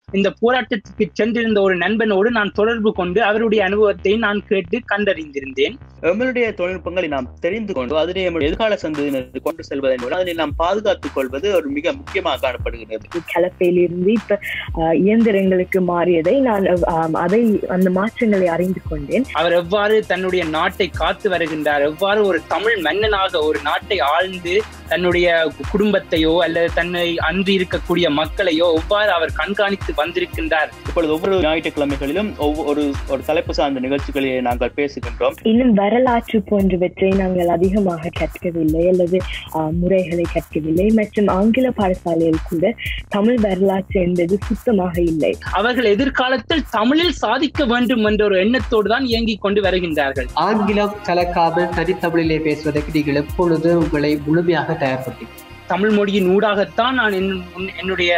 இந்த போராட்டத்துக்கு சென்றிருந்த ஒரு நண்பனோடு நான் தொடர்பு கொண்டு அவருடைய அனுபவத்தை நான் கேட்டு கண்டறிந்திருந்தேன் எங்களுடைய தொழில்நுட்பங்களை நாம் தெரிந்து கொண்டு அதனை நம்முடைய எதிர்கால சந்ததியினருக்கு கொண்டு செல்வதன் மூலம் அதனை நாம் பாதுகாத்துக் கொள்வது ஒரு மிக முக்கியமாக காணப்படுகிறது கலப்பையிலிருந்து இப்ப ஆஹ், இயந்திரங்களுக்கு மாறியதை நான் ஆஹ், அதை அந்த மாற்றங்களை அறிந்து கொண்டேன் அவர் எவ்வாறு தன்னுடைய நாட்டை காத்து வருகின்றார் எவ்வாறு ஒரு தமிழ் மன்னனாக ஒரு நாட்டை ஆழ்ந்து தன்னுடைய குடும்பத்தையோ அல்லது தன்னை அன்று இருக்கக்கூடிய மக்களையோ எவ்வாறு அவர் கண்காணித்து வந்திருக்கின்றார் இப்பொழுது ஒவ்வொரு ஞாயிற்றுக்கிழமைகளிலும் ஒவ்வொரு ஒரு தலைப்பு சார்ந்த நிகழ்ச்சிகளை நாங்கள் பேசுகின்றோம் இன்னும் வரலாற்று போன்றவற்றை நாங்கள் அதிகமாக கற்கவில்லை அல்லது ஆஹ், முறைகளை கற்கவில்லை மற்றும் ஆங்கில பாடசாலையில் கூட தமிழ் வரலாற்று என்பது சுத்தமாக இல்லை அவர்கள் எதிர்காலத்தில் தமிழில் சாதிக்க வேண்டும் என்ற ஒரு எண்ணத்தோடு தான் இயங்கிக் கொண்டு வருகின்றார்கள் ஆங்கிலம் கலக்காமல் தனித்தமிழிலே பேசுவதற்கு நீங்கள் எப்பொழுது உங்களை முழுமையாக தயார்படுத்தி தமிழ் மொழியின் ஊடாகத்தான் நான் என்- உன்- என்னுடைய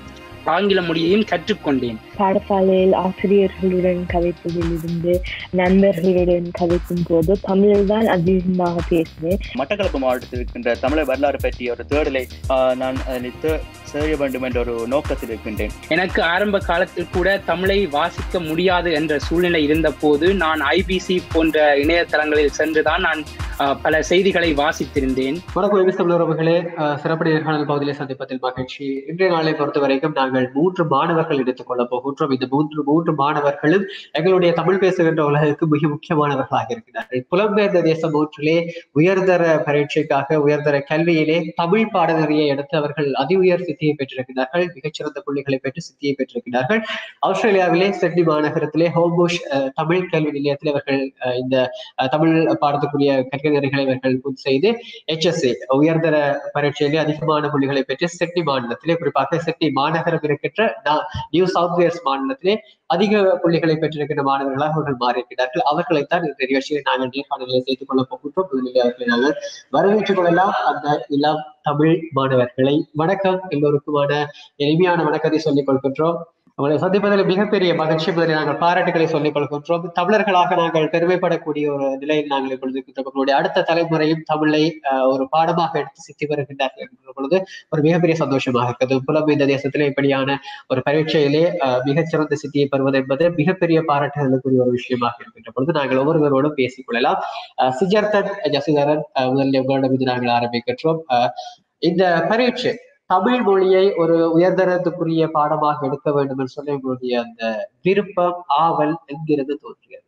ஆங்கில மொழியையும் கற்றுக்கொண்டேன் பாடசாலையில் ஆசிரியர்களுடன் கதைப்பதில் இருந்து நண்பர்களுடன் கதைக்கும் போது தமிழில் தான் அதிகமாக பேசுவேன் மட்டக்களப்பு மாவட்டத்தில் இருக்கின்ற தமிழர் வரலாறு பற்றிய ஒரு தேடலை ஆஹ், நான் அதனை தே- செய்ய வேண்டும் என்ற ஒரு நோக்கத்தில் இருக்கின்றேன் எனக்கு ஆரம்ப காலத்தில் கூட தமிழை வாசிக்க முடியாது என்ற சூழ்நிலை இருந்த போது நான் ஐபிசி போன்ற இணையதளங்களில் சென்றுதான் நான் அஹ், பல செய்திகளை வாசித்திருந்தேன் வணக்கம் எபிஸ் தமிழ் உறவுகளே அஹ், சிறப்பு நேர்காணல் பகுதியிலே சந்திப்பதில் மகிழ்ச்சி இன்றைய நாளை பொறுத்த வரைக்கும் நாங்கள் மூன்று மாணவர்கள் எடுத்துக் கொள்ள போகின்றோம் இந்த மூன்று மூன்று மாணவர்களும் எங்களுடைய தமிழ் பேசுகின்ற உலகிற்கு மிக முக்கியமானவர்களாக இருக்கிறார்கள் புலம்பெயர்ந்த தேசம் ஒன்றிலே உயர்தர பரீட்சைக்காக உயர்தர கல்வியிலே தமிழ் பாடநெறியை எடுத்து அவர்கள் அதி உயர் சித்தியை பெற்றிருக்கிறார்கள் மிகச்சிறந்த புள்ளிகளை பெற்று சித்தியை பெற்றிருக்கிறார்கள் ஆஸ்திரேலியாவிலே சிட்னி மாநகரத்திலே ஹோம்புஷ் அஹ், தமிழ் கல்வி நிலையத்தில் அவர்கள் அஹ், இந்த அஹ், தமிழ் பாடத்துக்குரிய கற்கைநெறிகளை அவர்கள் முன் செய்து HSA உயர்தர பரீட்சையிலே அதிகமான புள்ளிகளை பெற்று சிட்னி மாநிலத்திலே குறிப்பாக சிட்னி மாநகரம் இருக்கின்ற நா- நியூ சவுத் வேல்ஸ் மாநிலத்திலே அதிக புள்ளிகளை பெற்றிருக்கின்ற மாணவர்களாக அவர்கள் மாறியிருக்கிறார்கள் அவர்களைத்தான் இந்த நிகழ்ச்சியை நாங்கள் நேர்காணலில் சேர்த்துக் கொள்ள போகின்றோம் முதலில் அவர்களை நாங்கள் வரவேற்றுக் கொள்ளலாம் அந்த இளம் தமிழ் மாணவர்களை வணக்கம் எல்லோருக்குமான எளிமையான வணக்கத்தை சொல்லிக் கொள்கின்றோம் உங்களை சந்திப்பதில் மிகப்பெரிய மகிழ்ச்சி முதலில் நாங்கள் பாராட்டுகளை சொல்லிக் கொள்கின்றோம் தமிழர்களாக நாங்கள் பெருமைப்படக்கூடிய ஒரு நிலையில் நாங்கள் இப்பொழுது இருக்கின்றோம் உங்களுடைய அடுத்த தலைமுறையும் தமிழை ஆஹ், ஒரு பாடமாக எடுத்து சித்தி வருகின்றார்கள் என்கிற பொழுது ஒரு மிகப்பெரிய சந்தோஷமாக இருக்கிறது புலம் இந்த தேசத்திலே இப்படியான ஒரு பரீட்சையிலே ஆஹ், மிகச்சிறந்த சித்தியை பெறுவது என்பது மிகப்பெரிய பாராட்டுகளுக்குரிய ஒரு விஷயமாக இருக்கின்ற பொழுது நாங்கள் ஒவ்வொருவரோடும் பேசிக் கொள்ளலாம் ஆஹ், சிஜர்தன் ஜசிதரன் ஆஹ், முதலில் உங்களிடம் இது நாங்கள் ஆரம்பிக்கின்றோம் ஆஹ், இந்த பரீட்சை தமிழ் மொழியை ஒரு உயர்தரத்துக்குரிய பாடமாக எடுக்க வேண்டும் என்று சொல்லி உங்களுடைய அந்த விருப்பம் ஆவல் என்கிறது தோன்றியது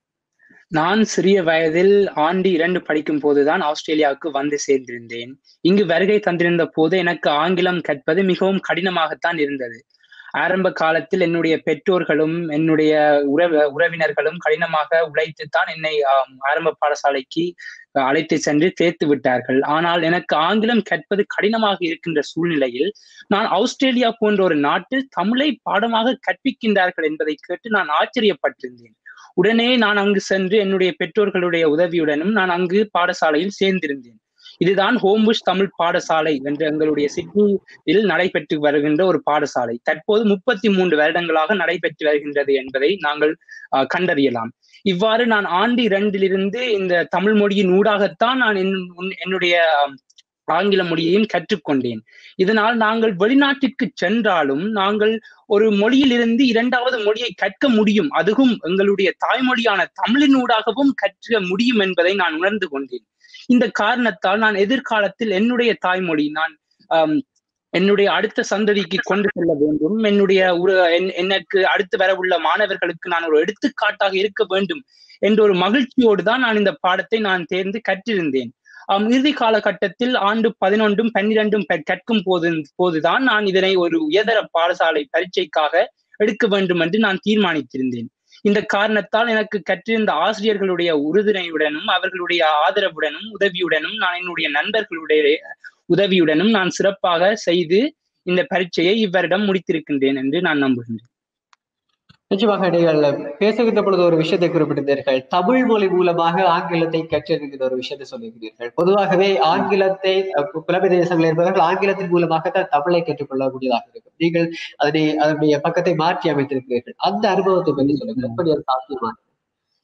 நான் சிறிய வயதில் ஆண்டு இரண்டு படிக்கும் போதுதான் ஆஸ்திரேலியாவுக்கு வந்து சேர்ந்திருந்தேன் இங்கு வருகை தந்திருந்த போது எனக்கு ஆங்கிலம் கற்பது மிகவும் கடினமாகத்தான் இருந்தது ஆரம்ப காலத்தில் என்னுடைய பெற்றோர்களும் என்னுடைய உறவு உறவினர்களும் கடினமாக உழைத்துத்தான் என்னை ஆம், ஆரம்ப பாடசாலைக்கு அஹ், அழைத்து சென்று சேர்த்து விட்டார்கள் ஆனால் எனக்கு ஆங்கிலம் கற்பது கடினமாக இருக்கின்ற சூழ்நிலையில் நான் ஆஸ்திரேலியா போன்ற ஒரு நாட்டில் தமிழை பாடமாக கற்பிக்கின்றார்கள் என்பதை கேட்டு நான் ஆச்சரியப்பட்டிருந்தேன் உடனே நான் அங்கு சென்று என்னுடைய பெற்றோர்களுடைய உதவியுடனும் நான் அங்கு பாடசாலையில் சேர்ந்திருந்தேன் இதுதான் ஹோம்புஷ் தமிழ் பாடசாலை என்ற எங்களுடைய சிட்னியில் நடைபெற்று வருகின்ற ஒரு பாடசாலை தற்போது முப்பத்தி மூன்று வருடங்களாக நடைபெற்று வருகின்றது என்பதை நாங்கள் அஹ், கண்டறியலாம் இவ்வாறு நான் ஆண்டு இரண்டிலிருந்து இந்த தமிழ் மொழியின் ஊடாகத்தான் நான் என்- உன்- என்னுடைய அஹ், ஆங்கில மொழியையும் கற்றுக்கொண்டேன் இதனால் நாங்கள் வெளிநாட்டிற்கு சென்றாலும் நாங்கள் ஒரு மொழியிலிருந்து இரண்டாவது மொழியை கற்க முடியும் அதுவும் எங்களுடைய தாய்மொழியான தமிழின் ஊடாகவும் கற்க முடியும் என்பதை நான் உணர்ந்து கொண்டேன் இந்த காரணத்தால் நான் எதிர்காலத்தில் என்னுடைய தாய்மொழி நான் ஆம், என்னுடைய அடுத்த சந்ததிக்கு கொண்டு செல்ல வேண்டும் என்னுடைய ஒரு என்- எனக்கு அடுத்து வரவுள்ள மாணவர்களுக்கு நான் ஒரு எடுத்துக்காட்டாக இருக்க வேண்டும் என்ற ஒரு மகிழ்ச்சியோடு தான் நான் இந்த பாடத்தை நான் தேர்ந்து கற்றிருந்தேன் ஆம், இறுதி காலகட்டத்தில் ஆண்டு பதினொன்றும் பன்னிரெண்டும் பெ- கற்கும் போது போதுதான் நான் இதனை ஒரு உயர்தர பாடசாலை பரீட்சைக்காக எடுக்க வேண்டும் என்று நான் தீர்மானித்திருந்தேன் இந்த காரணத்தால் எனக்கு கற்றிருந்த ஆசிரியர்களுடைய உறுதுணையுடனும் அவர்களுடைய ஆதரவுடனும் உதவியுடனும் நான் என்னுடைய நண்பர்களுடைய உதவியுடனும் நான் சிறப்பாக செய்து இந்த பரீட்சையை இவ்வரிடம் முடித்திருக்கின்றேன் என்று நான் நம்புகின்றேன் நிச்சயமாக நீங்கள் பேசுகின்ற பொழுது ஒரு விஷயத்தை குறிப்பிட்டிருந்தீர்கள் தமிழ் மொழி மூலமாக ஆங்கிலத்தை கற்றிருக்கிற ஒரு விஷயத்தை சொல்லியிருக்கிறீர்கள் பொதுவாகவே ஆங்கிலத்தை அஹ், புலமை தேசங்களில் இருப்பவர்கள் ஆங்கிலத்தின் மூலமாக தான் தமிழை கற்றுக்கொள்ளக்கூடியதாக இருக்கும் நீங்கள் அதனை அதனுடைய பக்கத்தை மாற்றி அமைத்திருக்கிறீர்கள் அந்த அனுபவத்தை பற்றி சொல்லுங்கள் எப்படி அது சாத்தியமா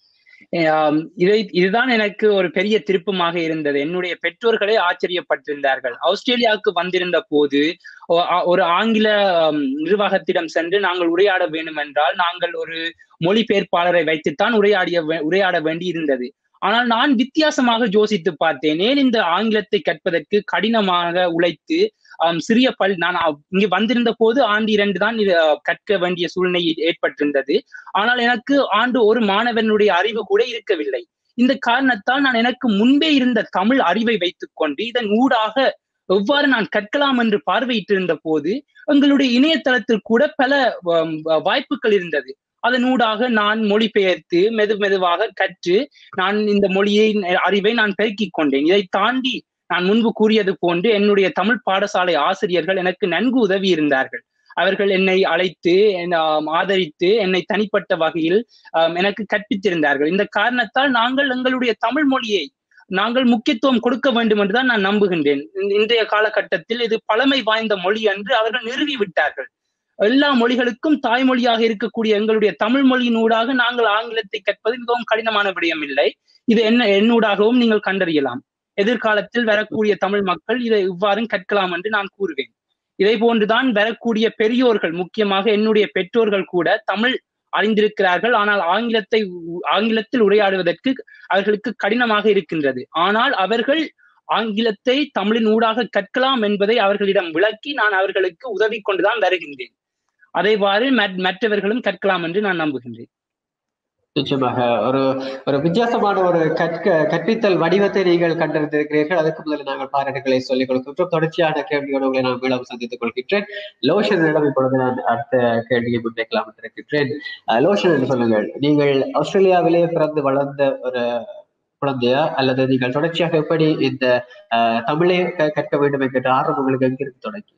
ஆம், இதை இதுதான் எனக்கு ஒரு பெரிய திருப்பமாக இருந்தது என்னுடைய பெற்றோர்களே ஆச்சரியப்பட்டிருந்தார்கள் ஆஸ்திரேலியாவுக்கு வந்திருந்த போது ஒ- ஆ- ஒரு ஆங்கில ஆம், நிர்வாகத்திடம் சென்று நாங்கள் உரையாட வேண்டும் என்றால் நாங்கள் ஒரு மொழிபெயர்ப்பாளரை வைத்துத்தான் உரையாடிய வே- உரையாட வேண்டி இருந்தது ஆனால் நான் வித்தியாசமாக யோசித்து பார்த்தேன் ஏன் இந்த ஆங்கிலத்தை கற்பதற்கு கடினமாக உழைத்து ஆம், சிறிய பல் நான் அ- இங்கு வந்திருந்த போது ஆண்டு இரண்டு தான் இது அ, கற்க வேண்டிய சூழ்நிலை ஏற்பட்டிருந்தது ஆனால் எனக்கு ஆண்டு ஒரு மாணவனுடைய அறிவு கூட இருக்கவில்லை இந்த காரணத்தால் நான் எனக்கு முன்பே இருந்த தமிழ் அறிவை வைத்துக் கொண்டு இதன் ஊடாக எவ்வாறு நான் கற்கலாம் என்று பார்வையிட்டிருந்த போது எங்களுடைய இணையதளத்தில் கூட பல ஆம், வாய்ப்புகள் இருந்தது அதன் ஊடாக நான் மொழிபெயர்த்து மெது மெதுவாக கற்று நான் இந்த மொழியை அறிவை நான் பெருக்கிக் கொண்டேன் இதை தாண்டி நான் முன்பு கூறியது போன்று என்னுடைய தமிழ் பாடசாலை ஆசிரியர்கள் எனக்கு நன்கு உதவி இருந்தார்கள் அவர்கள் என்னை அழைத்து என்னை, ஆம், ஆதரித்து என்னை தனிப்பட்ட வகையில் ஆம், எனக்கு கற்பித்திருந்தார்கள் இந்த காரணத்தால் நாங்கள் எங்களுடைய தமிழ் மொழியை நாங்கள் முக்கியத்துவம் கொடுக்க வேண்டும் என்றுதான் நான் நம்புகின்றேன் இந்த- இன்றைய காலகட்டத்தில் இது பழமை வாய்ந்த மொழி என்று அவர்கள் நிறுவி விட்டார்கள் எல்லா மொழிகளுக்கும் தாய்மொழியாக இருக்கக்கூடிய எங்களுடைய தமிழ் மொழியினூடாக நாங்கள் ஆங்கிலத்தை கற்பது மிகவும் கடினமான விடயம் இல்லை இது என்ன என்னூடாகவும் நீங்கள் கண்டறியலாம் எதிர்காலத்தில் வரக்கூடிய தமிழ் மக்கள் இதை இவ்வாறும் கற்கலாம் என்று நான் கூறுவேன் இதை போன்றுதான் வரக்கூடிய பெரியோர்கள் முக்கியமாக என்னுடைய பெற்றோர்கள் கூட தமிழ் அறிந்திருக்கிறார்கள் ஆனால் ஆங்கிலத்தை உ- ஆங்கிலத்தில் உரையாடுவதற்கு அவர்களுக்கு கடினமாக இருக்கின்றது ஆனால் அவர்கள் ஆங்கிலத்தை தமிழின் ஊடாக கற்கலாம் என்பதை அவர்களிடம் விளக்கி நான் அவர்களுக்கு உதவி கொண்டுதான் வருகின்றேன் அதேவாறு மற்- மற்றவர்களும் கற்கலாம் என்று நான் நம்புகின்றேன் நிச்சயமாக ஒரு ஒரு வித்தியாசமான ஒரு கற்க கற்பித்தல் வடிவத்தை நீங்கள் கண்டிருந்திருக்கிறீர்கள் அதுக்கு முதலில் நாங்கள் பாராட்டுகளை சொல்லிக் கொடுக்கின்றோம் தொடர்ச்சியான கேள்வியோடு உங்களை நான் மீண்டும் சந்தித்துக் கொள்கின்றேன் லோஷனிடம் இப்பொழுது நான் அடுத்த கேள்வியை முன்வைக்கலாம் என்று இருக்கின்றேன் அஹ், லோஷன் என்று சொல்லுங்கள் நீங்கள் ஆஸ்திரேலியாவிலே பிறந்து வளர்ந்த ஒரு குழந்தையா அல்லது நீங்கள் தொடர்ச்சியாக எப்படி இந்த அஹ், தமிழை க- கற்க வேண்டும் என்கின்ற ஆர்வம் உங்களுக்கு எங்கிருந்து தொடங்கி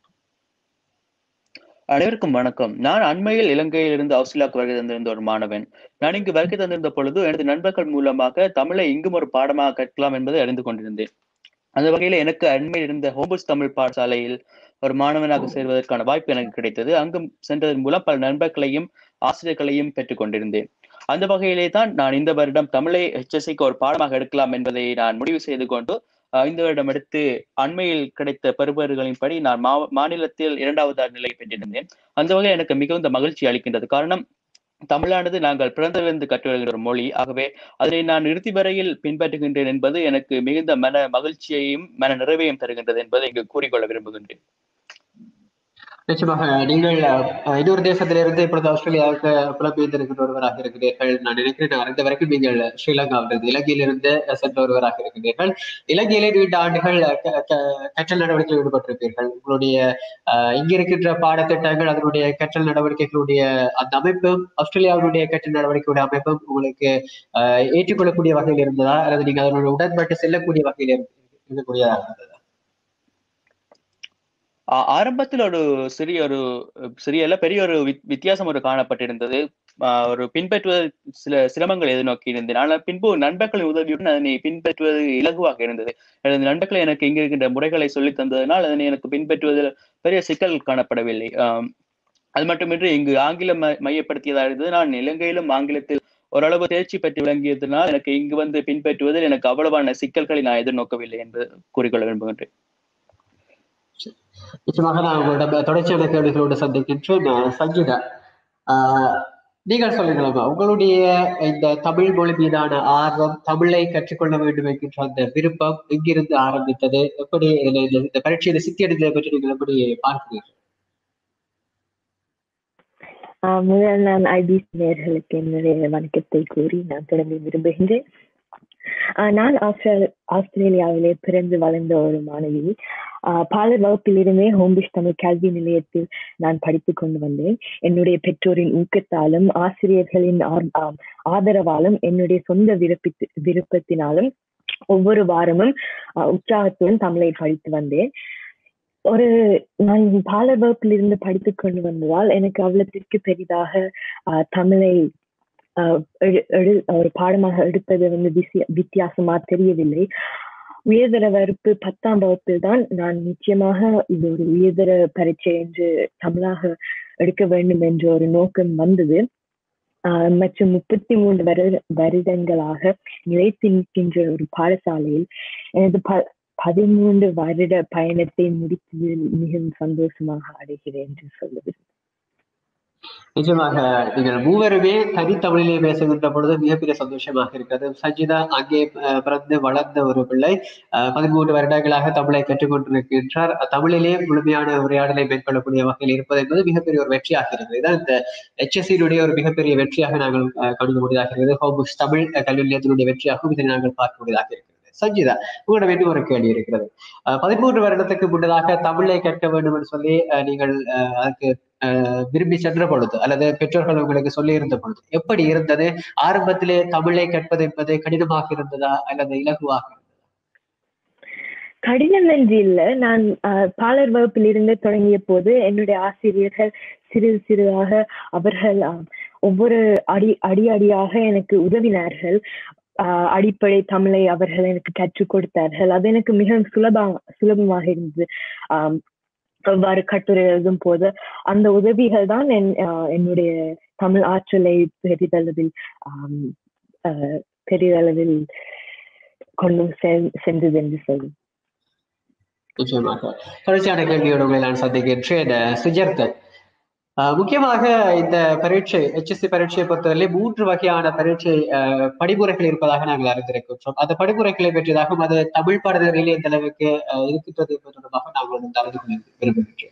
அனைவருக்கும் வணக்கம் நான் அண்மையில் இலங்கையிலிருந்து ஆஸ்திரேலியாவுக்கு வருகை தந்திருந்த ஒரு மாணவன் நான் இங்கு வருகை தந்திருந்த பொழுது எனது நண்பர்கள் மூலமாக தமிழை இங்கும் ஒரு பாடமாக கற்கலாம் என்பதை அறிந்து கொண்டிருந்தேன் அந்த வகையில எனக்கு அண்மையில் இருந்த ஹோம்பஸ் தமிழ் பாடசாலையில் ஒரு மாணவனாக சேர்வதற்கான வாய்ப்பு எனக்கு கிடைத்தது அங்கும் சென்றதன் மூலம் பல நண்பர்களையும் ஆசிரியர்களையும் பெற்றுக் கொண்டிருந்தேன் அந்த வகையிலே தான் நான் இந்த வருடம் தமிழை ஹெச்எஸ்சிக்கு ஒரு பாடமாக எடுக்கலாம் என்பதை நான் முடிவு செய்து கொண்டு அஹ், இந்த வருடம் எடுத்து அண்மையில் கிடைத்த பெறுபேறுகளின்படி நான் மா- மாநிலத்தில் இரண்டாவது நிலை பெற்றிருந்தேன் அந்த வகையில் எனக்கு மிகுந்த மகிழ்ச்சி அளிக்கின்றது காரணம் தமிழானது நாங்கள் பிறந்ததிலிருந்து கற்று வருகிற ஒரு மொழி ஆகவே அதனை நான் இறுதி வரையில் பின்பற்றுகின்றேன் என்பது எனக்கு மிகுந்த மன மகிழ்ச்சியையும் மன நிறைவையும் தருகின்றது என்பதை இங்கு கூறிக்கொள்ள விரும்புகின்றேன் நிச்சயமாக நீங்கள் அஹ், இன்னொரு தேசத்திலிருந்து இப்பொழுது ஆஸ்திரேலியாவுக்கு புலம்பெயர்ந்திருக்கிற ஒருவராக இருக்கிறீர்கள் நான் நினைக்கிறேன் நான் அறிந்த வரைக்கும் நீங்கள் ஸ்ரீலங்காவிலிருந்து இலங்கையிலிருந்து சென்ற ஒருவராக இருக்கிறீர்கள் இலங்கையிலே நீண்ட ஆண்டுகள் க- க- கற்றல் நடவடிக்கையில் ஈடுபட்டிருப்பீர்கள் உங்களுடைய அஹ், இங்க இருக்கின்ற பாடத்திட்டங்கள் அதனுடைய கற்றல் நடவடிக்கைகளுடைய அந்த அமைப்பும் ஆஸ்திரேலியாவினுடைய கற்றல் நடவடிக்கையுடைய அமைப்பும் உங்களுக்கு அஹ், ஏற்றுக்கொள்ளக்கூடிய வகையில் இருந்ததா அல்லது நீங்க அதனுடைய உடன்பட்டு செல்லக்கூடிய வகையில் இருந்து- இருக்கக்கூடியதாக இருந்ததா ஆ- ஆரம்பத்தில் ஒரு சிறிய ஒரு சிறிய இல்ல பெரிய ஒரு வித்- வித்தியாசம் ஒரு காணப்பட்டிருந்தது ஆஹ் ஒரு பின்பற்றுவது சில சிரமங்கள் எதிர்நோக்கி இருந்தேன் ஆனால் பின்பு நண்பர்களின் உதவியுடன் அதனை பின்பற்றுவது இலகுவாக இருந்தது எனது நண்பர்கள் எனக்கு இங்க இருக்கின்ற முறைகளை சொல்லித் தந்ததனால் அதனை எனக்கு பின்பற்றுவதில் பெரிய சிக்கல் காணப்படவில்லை ஆம், அது மட்டுமின்றி இங்கு ஆங்கிலம் ம- மையப்படுத்தியதாக இருந்தது நான் இலங்கையிலும் ஆங்கிலத்தில் ஓரளவு தேர்ச்சி பெற்று விளங்கியதனால் எனக்கு இங்கு வந்து பின்பற்றுவதில் எனக்கு அவ்வளவான சிக்கல்களை நான் எதிர்நோக்கவில்லை என்று கூறிக்கொள்ள விரும்புகின்றேன் நிச்சயமாக நான் உங்களிடம் தொடர்ச்சியான கேள்விகளோடு சந்திக்கின்றேன் அஹ் சங்கீதா ஆஹ் நீங்கள் சொல்லுங்களா உங்களுடைய இந்த தமிழ் மொழி மீதான ஆர்வம் தமிழை கற்றுக்கொள்ள வேண்டும் என்கின்ற அந்த விருப்பம் எங்கிருந்து ஆரம்பித்தது எப்படி இதுல இந்த இந்த பரீட்சையில சித்தி அடைந்ததை பற்றி நீங்கள் எப்படி பார்க்கிறீர்கள் ஆஹ் முதல் நான் ஐபிசி நேர்களுக்கு என்னுடைய வணக்கத்தை கூறி நான் தொடர்ந்து விரும்புகின்றேன் ஆஹ் நான் ஆஸ்திரே- ஆஸ்திரேலியாவிலே பிறந்து வளர்ந்த ஒரு மாணவி ஆஹ் பாலர் வகுப்பிலிருந்தே ஹோம்பிஷ் தமிழ் கல்வி நிலையத்தில் நான் படித்துக் கொண்டு வந்தேன் என்னுடைய பெற்றோரின் ஊக்கத்தாலும் ஆசிரியர்களின் ஆர்- ஆம், ஆதரவாலும் என்னுடைய சொந்த விருப்பத்தி விருப்பத்தினாலும் ஒவ்வொரு வாரமும் ஆஹ் உற்சாகத்துடன் தமிழை படித்து வந்தேன் ஒரு நான் பாலர் வகுப்பில் இருந்து படித்துக் கொண்டு வந்ததால் எனக்கு அவ்வளத்திற்கு பெரிதாக ஆஹ் தமிழை ஆஹ் எடு- எடு- ஒரு பாடமாக எடுப்பது வந்து விசிய- வித்தியாசமா தெரியவில்லை உயர்தர வகுப்பு பத்தாம் வகுப்பில் தான் நான் நிச்சயமாக இது ஒரு உயர்தர பரீட்சை என்று தமிழாக எடுக்க வேண்டும் என்ற ஒரு நோக்கம் வந்தது ஆஹ் மற்றும் முப்பத்தி மூன்று வருட வருடங்களாக நிலைத்து நிற்கின்ற ஒரு பாடசாலையில் எனது ப பதிமூன்று வருட பயணத்தை முடித்ததில் மிகவும் சந்தோஷமாக அடைகிறேன் என்று சொல்லுவேன் நிச்சயமாக நீங்கள் மூவருமே தனித்தமிழிலே பேசுகின்ற பொழுது மிகப்பெரிய சந்தோஷமாக இருக்கிறது சஞ்சிதா அங்கே அஹ், பிறந்து வளர்ந்த ஒரு பிள்ளை அஹ், பதிமூன்று வருடங்களாக தமிழை கற்றுக்கொண்டிருக்கின்றார் தமிழிலே முழுமையான உரையாடலை மேற்கொள்ளக்கூடிய வகையில் இருப்பது என்பது மிகப்பெரிய ஒரு வெற்றியாக இருக்கிறது இதான் இந்த HSC-னுடைய ஒரு மிகப்பெரிய வெற்றியாக நாங்கள் அஹ், காணக்கூடியதாக இருக்கிறது ஹோபுஸ் தமிழ் அஹ், கல்வி நிலையத்தினுடைய வெற்றியாகவும் இதை நாங்கள் பார்க்கக்கூடியதாக இருக்கிறது சஞ்சிதா உங்களிடம் இன்னும் ஒரு கேள்வி இருக்கிறது அஹ், பதிமூன்று வருடத்துக்கு முன்னதாக தமிழை கற்க வேண்டும் என்று சொல்லி அஹ், நீங்கள் அஹ், அதுக்கு அஹ், விரும்பி சென்ற பொழுது அல்லது பெற்றோர்கள் உங்களுக்கு சொல்லி இருந்த பொழுது எப்படி இருந்தது ஆரம்பத்திலே தமிழை கற்பது என்பது கடினமாக இருந்ததா அல்லது இலகுவாக இருந்ததா? கடினம் என்று இல்லை நான் ஆஹ், பாலர் வகுப்பில் இருந்து தொடங்கிய போது என்னுடைய ஆசிரியர்கள் சிறிது சிறிதாக அவர்கள் ஆஹ், ஒவ்வொரு அடி அடி அடியாக எனக்கு உதவினார்கள் ஆஹ், அடிப்படை தமிழை அவர்கள் எனக்கு கற்றுக் கொடுத்தார்கள் அது எனக்கு மிகவும் சுலபமாக சுலபமாக இருந்தது ஆம், அவ்வாறு கட்டுரை எழுதும் போது அந்த உதவிகள் தான் என் ஆஹ், என்னுடைய தமிழ் ஆற்றலை பெரிதளவில் ஆம், ஆஹ், பெரிதளவில் கொண்டு சென்- சென்றது என்று சொல்லி நிச்சயமாக தொடர்ச்சியான கேள்வியோடு உங்களை நான் சந்திக்கின்றேன் அஹ், சுஜர்தன் அஹ், முக்கியமாக இந்த பரீட்சை HSC பரீட்சையை பொறுத்தவரை மூன்று வகையான பரீட்சை அஹ், படிமுறைகள் இருப்பதாக நாங்கள் அறிந்திருக்கின்றோம் அந்த படிமுறைகளை பற்றியதாகவும் அது தமிழ் பாடநெறியில் எந்த அளவுக்கு அஹ், இருக்கின்றது என்பது தொடர்பாக நாங்கள் வந்து அறிந்து கொள்ள விரும்புகின்றோம்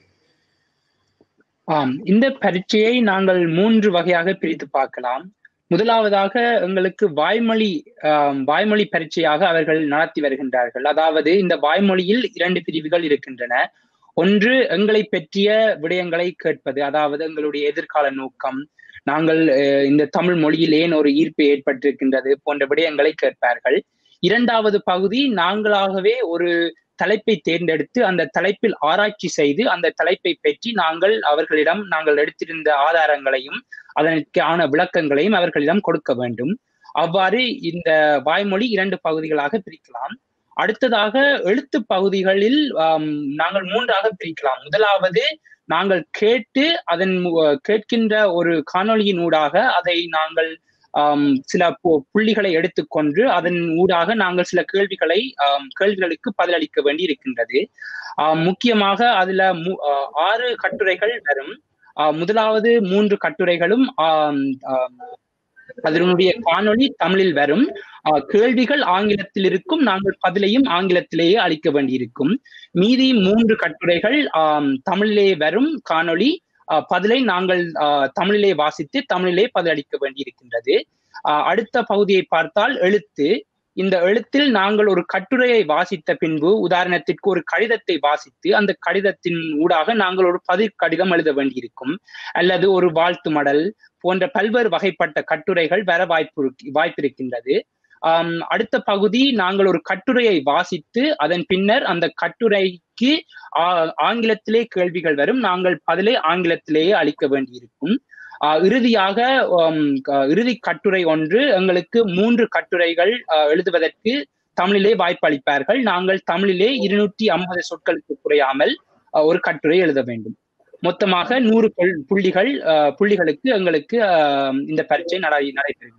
ஆம் இந்த பரீட்சையை நாங்கள் மூன்று வகையாக பிரித்து பார்க்கலாம் முதலாவதாக எங்களுக்கு வாய்மொழி ஆம், வாய்மொழி பரீட்சையாக அவர்கள் நடத்தி வருகின்றார்கள் அதாவது இந்த வாய்மொழியில் இரண்டு பிரிவுகள் இருக்கின்றன ஒன்று எங்களை பற்றிய விடயங்களை கேட்பது அதாவது எங்களுடைய எதிர்கால நோக்கம் நாங்கள் அஹ், இந்த தமிழ் மொழியில் ஏன் ஒரு ஈர்ப்பு ஏற்பட்டிருக்கின்றது போன்ற விடயங்களை கேட்பார்கள் இரண்டாவது பகுதி நாங்களாகவே ஒரு தலைப்பை தேர்ந்தெடுத்து அந்த தலைப்பில் ஆராய்ச்சி செய்து அந்த தலைப்பை பற்றி நாங்கள் அவர்களிடம் நாங்கள் எடுத்திருந்த ஆதாரங்களையும் அதற்கான விளக்கங்களையும் அவர்களிடம் கொடுக்க வேண்டும் அவ்வாறு இந்த வாய்மொழி இரண்டு பகுதிகளாக பிரிக்கலாம் அடுத்ததாக எழுத்து பகுதிகளில் ஆம், நாங்கள் மூன்றாக பிரிக்கலாம் முதலாவது நாங்கள் கேட்டு அதன் மு- கேட்கின்ற ஒரு காணொளியின் ஊடாக அதை நாங்கள் ஆம், சில பு- புள்ளிகளை எடுத்துக்கொண்டு அதன் ஊடாக நாங்கள் சில கேள்விகளை ஆம், கேள்விகளுக்கு பதிலளிக்க வேண்டி இருக்கின்றது ஆம், முக்கியமாக அதுல மு- ஆ, ஆறு கட்டுரைகள் வரும் ஆ, முதலாவது மூன்று கட்டுரைகளும் ஆம், ஆம், அதனுடைய காணொளி தமிழில் வரும் ஆ, கேள்விகள் ஆங்கிலத்தில் இருக்கும் நாங்கள் பதிலையும் ஆங்கிலத்திலேயே அளிக்க வேண்டியிருக்கும் மீதி மூன்று கட்டுரைகள் ஆம், தமிழிலே வரும் காணொளி ஆ, பதிலை நாங்கள் ஆ, தமிழிலே வாசித்து தமிழிலே பதிலளிக்க வேண்டியிருக்கின்றது ஆ, அடுத்த பகுதியை பார்த்தால் எழுத்து இந்த எழுத்தில் நாங்கள் ஒரு கட்டுரையை வாசித்த பின்பு உதாரணத்திற்கு ஒரு கடிதத்தை வாசித்து அந்த கடிதத்தின் ஊடாக நாங்கள் ஒரு பதில் கடிதம் எழுத வேண்டியிருக்கும் அல்லது ஒரு வாழ்த்து மடல் போன்ற பல்வேறு வகைப்பட்ட கட்டுரைகள் வர வாய்ப்பு இருக்கு- வாய்ப்பிருக்கின்றது ஆம், அடுத்த பகுதி நாங்கள் ஒரு கட்டுரையை வாசித்து அதன் பின்னர் அந்த கட்டுரைக்கு ஆ- ஆங்கிலத்திலே கேள்விகள் வரும் நாங்கள் பதிலை ஆங்கிலத்திலேயே அளிக்க வேண்டியிருக்கும் ஆ, இறுதியாக ஆம், க- இறுதி கட்டுரை ஒன்று எங்களுக்கு மூன்று கட்டுரைகள் ஆ, எழுதுவதற்கு தமிழிலே வாய்ப்பு அளிப்பார்கள் நாங்கள் தமிழிலே இருநூற்றி ஐம்பது சொற்களுக்கு குறையாமல் ஆ, ஒரு கட்டுரை எழுத வேண்டும் மொத்தமாக நூறு புள்- புள்ளிகள் ஆ, புள்ளிகளுக்கு எங்களுக்கு ஆ, இந்த பரீட்சை நடை நடைபெறுகிறது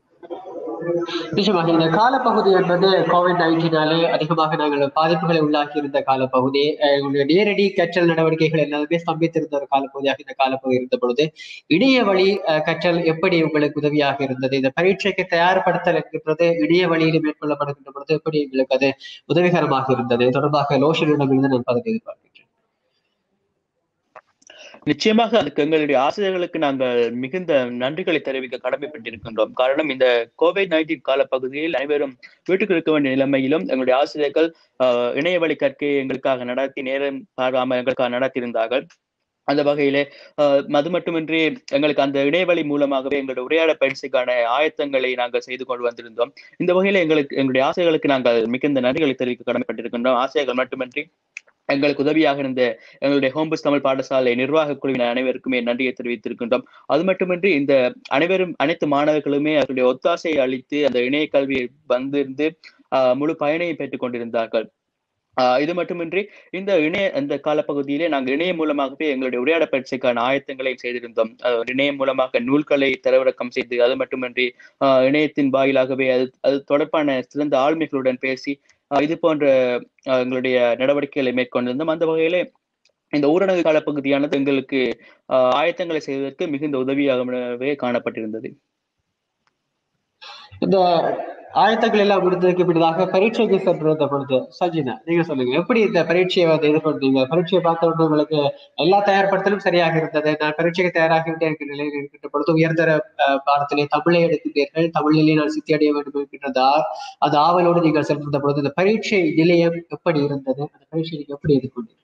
நிச்சயமாக இந்த காலப்பகுதி என்பது கோவிட் நைன்டீனாலே அதிகமாக நாங்கள் பாதிப்புகளை உள்ளாக்கி இருந்த காலப்பகுதி அஹ் எங்களுடைய நேரடி கற்றல் நடவடிக்கைகள் எல்லாமே ஸ்தம்பித்திருந்த ஒரு காலப்பகுதியாக இந்த காலப்பகுதி இருந்த பொழுது இணைய வழி அஹ், கற்றல் எப்படி உங்களுக்கு உதவியாக இருந்தது இந்த பரீட்சைக்கு தயார்படுத்தல் என்கின்றது இணைய வழியில் மேற்கொள்ளப்படுகின்ற பொழுது எப்படி உங்களுக்கு அது உதவிகரமாக இருந்தது இது தொடர்பாக லோஷனிடமிருந்து நான் பதில் எதிர்பார்க்கின்றேன் நிச்சயமாக அதுக்கு எங்களுடைய ஆசிரியர்களுக்கு நாங்கள் மிகுந்த நன்றிகளை தெரிவிக்க கடமைப்பட்டிருக்கின்றோம் காரணம் இந்த கோவிட் நைன்டீன் கால பகுதியில் அனைவரும் வீட்டுக்கு இருக்க வேண்டிய நிலைமையிலும் எங்களுடைய ஆசிரியர்கள் ஆஹ், இணைய வழி கற்கையை எங்களுக்காக நடத்தி நேரம் பாராமல் எங்களுக்காக நடத்தியிருந்தார்கள் அந்த வகையிலே ஆஹ், அது மட்டுமின்றி எங்களுக்கு அந்த இணையவழி மூலமாகவே எங்களுடைய உரையாட பயிற்சிக்கான ஆயத்தங்களை நாங்கள் செய்து கொண்டு வந்திருந்தோம் இந்த வகையில எங்களுக்கு எங்களுடைய ஆசிரியர்களுக்கு நாங்கள் மிகுந்த நன்றிகளை தெரிவிக்க கடமைப்பட்டிருக்கின்றோம் ஆசிரியர்கள் மட்டுமின்றி எங்களுக்கு உதவியாக இருந்த எங்களுடைய ஹோம்பஸ் தமிழ் பாடசாலை நிர்வாக குழுவினர் அனைவருக்குமே நன்றியை தெரிவித்திருக்கின்றோம் அது மட்டுமின்றி இந்த அனைவரும் அனைத்து மாணவர்களுமே அவர்களுடைய ஒத்தாசையை அளித்து அந்த இணைய கல்வியை வந்திருந்து ஆஹ் முழு பயனையும் பெற்றுக் கொண்டிருந்தார்கள் ஆஹ் இது மட்டுமின்றி இந்த இணைய இந்த காலப்பகுதியிலே நாங்கள் இணையம் மூலமாகவே எங்களுடைய உரையாட பயிற்சிக்கான ஆயத்தங்களை செய்திருந்தோம் அஹ் இணையம் மூலமாக நூல்களை தரவிறக்கம் செய்து அது மட்டுமின்றி ஆஹ் இணையத்தின் வாயிலாகவே அது அது தொடர்பான சிறந்த ஆளுமைகளுடன் பேசி ஆஹ் இது போன்ற ஆஹ் எங்களுடைய நடவடிக்கைகளை மேற்கொண்டிருந்தோம் அந்த வகையிலே இந்த ஊரடங்கு காலப்பகுதியானது எங்களுக்கு ஆஹ் ஆயத்தங்களை செய்வதற்கு மிகுந்த உதவியாகவே காணப்பட்டிருந்தது இந்த ஆயத்தங்கள் எல்லாம் முடிந்ததுக்கு பின்னதாக பரீட்சைக்கு சென்றிருந்த பொழுது சஜினா நீங்க சொல்லுங்க எப்படி இந்த பரீட்சையை வந்து எதிர்கொண்டீங்க பரீட்சையை பார்த்த உடனே உங்களுக்கு எல்லா தயார்படுத்தலும் சரியாக இருந்தது நான் பரீட்சைக்கு தயாராகிவிட்டே இருக்கிற நிலையில் இருக்கின்ற பொழுது உயர்தர அஹ், பாடத்திலே தமிழை எடுக்கின்றீர்கள் தமிழிலே நான் சித்தி அடைய வேண்டும் என்கின்ற ஆ- அந்த ஆவலோடு நீங்கள் சென்றிருந்த பொழுது இந்த பரீட்சை நிலையம் எப்படி இருந்தது அந்த பரீட்சை நீங்க எப்படி எதிர்கொண்டீங்க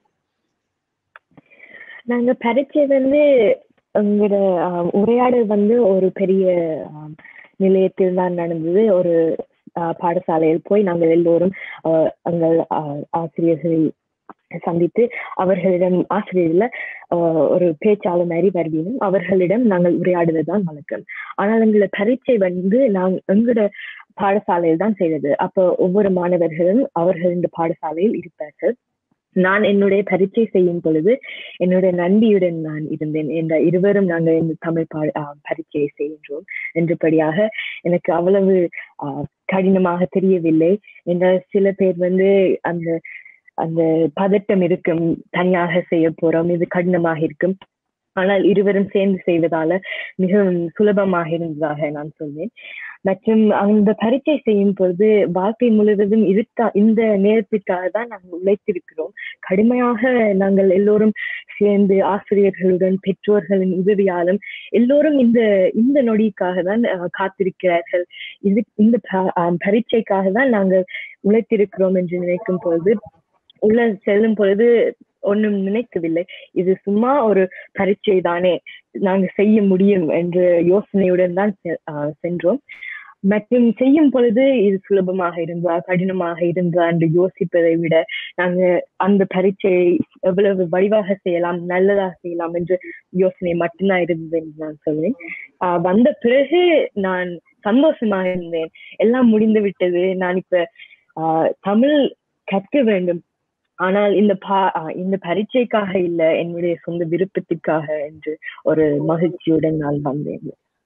நாங்க பரீட்சை வந்து எங்களோட ஆஹ், உரையாடல் வந்து ஒரு பெரிய ஆஹ், நிலையத்தில் தான் நடந்தது ஒரு ஆஹ், பாடசாலையில் போய் நாங்கள் எல்லோரும் ஆஹ், எங்கள் ஆஹ், ஆசிரியர்களை சந்தித்து அவர்களிடம் ஆசிரியர்ல ஆஹ், ஒரு பேச்சாளர் மாதிரி வருவினும் அவர்களிடம் நாங்கள் உரையாடுவதுதான் வழக்கம் ஆனால் எங்களோட பரீட்சை வந்து நாங்கள் எங்களோட பாடசாலையில் தான் செய்தது அப்போ ஒவ்வொரு மாணவர்களும் அவர்களின் பாடசாலையில் இருப்பார்கள் நான் என்னுடைய பரீட்சை செய்யும் பொழுது என்னுடைய நண்பியுடன் நான் இருந்தேன் என்ற இருவரும் நாங்கள் இந்த தமிழ் பா ஆஹ் பரீட்சையை செய்கின்றோம் என்றபடியாக எனக்கு அவ்வளவு ஆஹ் கடினமாக தெரியவில்லை என்ற சில பேர் வந்து அந்த அந்த பதட்டம் இருக்கும் தனியாக செய்ய போறோம் இது கடினமாக இருக்கும் ஆனால் இருவரும் சேர்ந்து செய்வதால மிகவும் சுலபமாக இருந்ததாக நான் சொல்வேன் மற்றும் அந்த பரீட்சை செய்யும் பொழுது வாழ்க்கை முழுவதும் இருக்கா இந்த நேரத்திற்காக தான் நாங்கள் உழைத்திருக்கிறோம் கடுமையாக நாங்கள் எல்லோரும் சேர்ந்து ஆசிரியர்களுடன் பெற்றோர்களின் உதவியாலும் எல்லோரும் இந்த இந்த நொடிக்காக தான் அஹ், காத்திருக்கிறார்கள் இது இந்த ப- அஹ், பரீட்சைக்காக தான் நாங்கள் உழைத்திருக்கிறோம் என்று நினைக்கும் பொழுது உள்ள செல்லும் பொழுது ஒன்றும் நினைக்கவில்லை இது சும்மா ஒரு பரீட்சை தானே நாங்க செய்ய முடியும் என்ற யோசனையுடன் தான் செ- ஆஹ் சென்றோம் மற்றும் செய்யும் பொழுது இது சுலபமாக இருந்தா கடினமாக இருந்தா என்று யோசிப்பதை விட நாங்க அந்த பரீட்சையை எவ்வளவு வடிவாக செய்யலாம் நல்லதாக செய்யலாம் என்ற யோசனை மட்டும்தான் இருந்தது என்று நான் சொல்வேன் ஆஹ் வந்த பிறகு நான் சந்தோஷமாக இருந்தேன் எல்லாம் முடிந்து விட்டது நான் இப்ப ஆஹ் தமிழ் கற்க வேண்டும் ஆனால் இந்த பா ஆஹ் இந்த பரீட்சைக்காக இல்ல என்னுடைய சொந்த விருப்பத்திற்காக என்று ஒரு மகிழ்ச்சியுடன் நான் வந்தேன்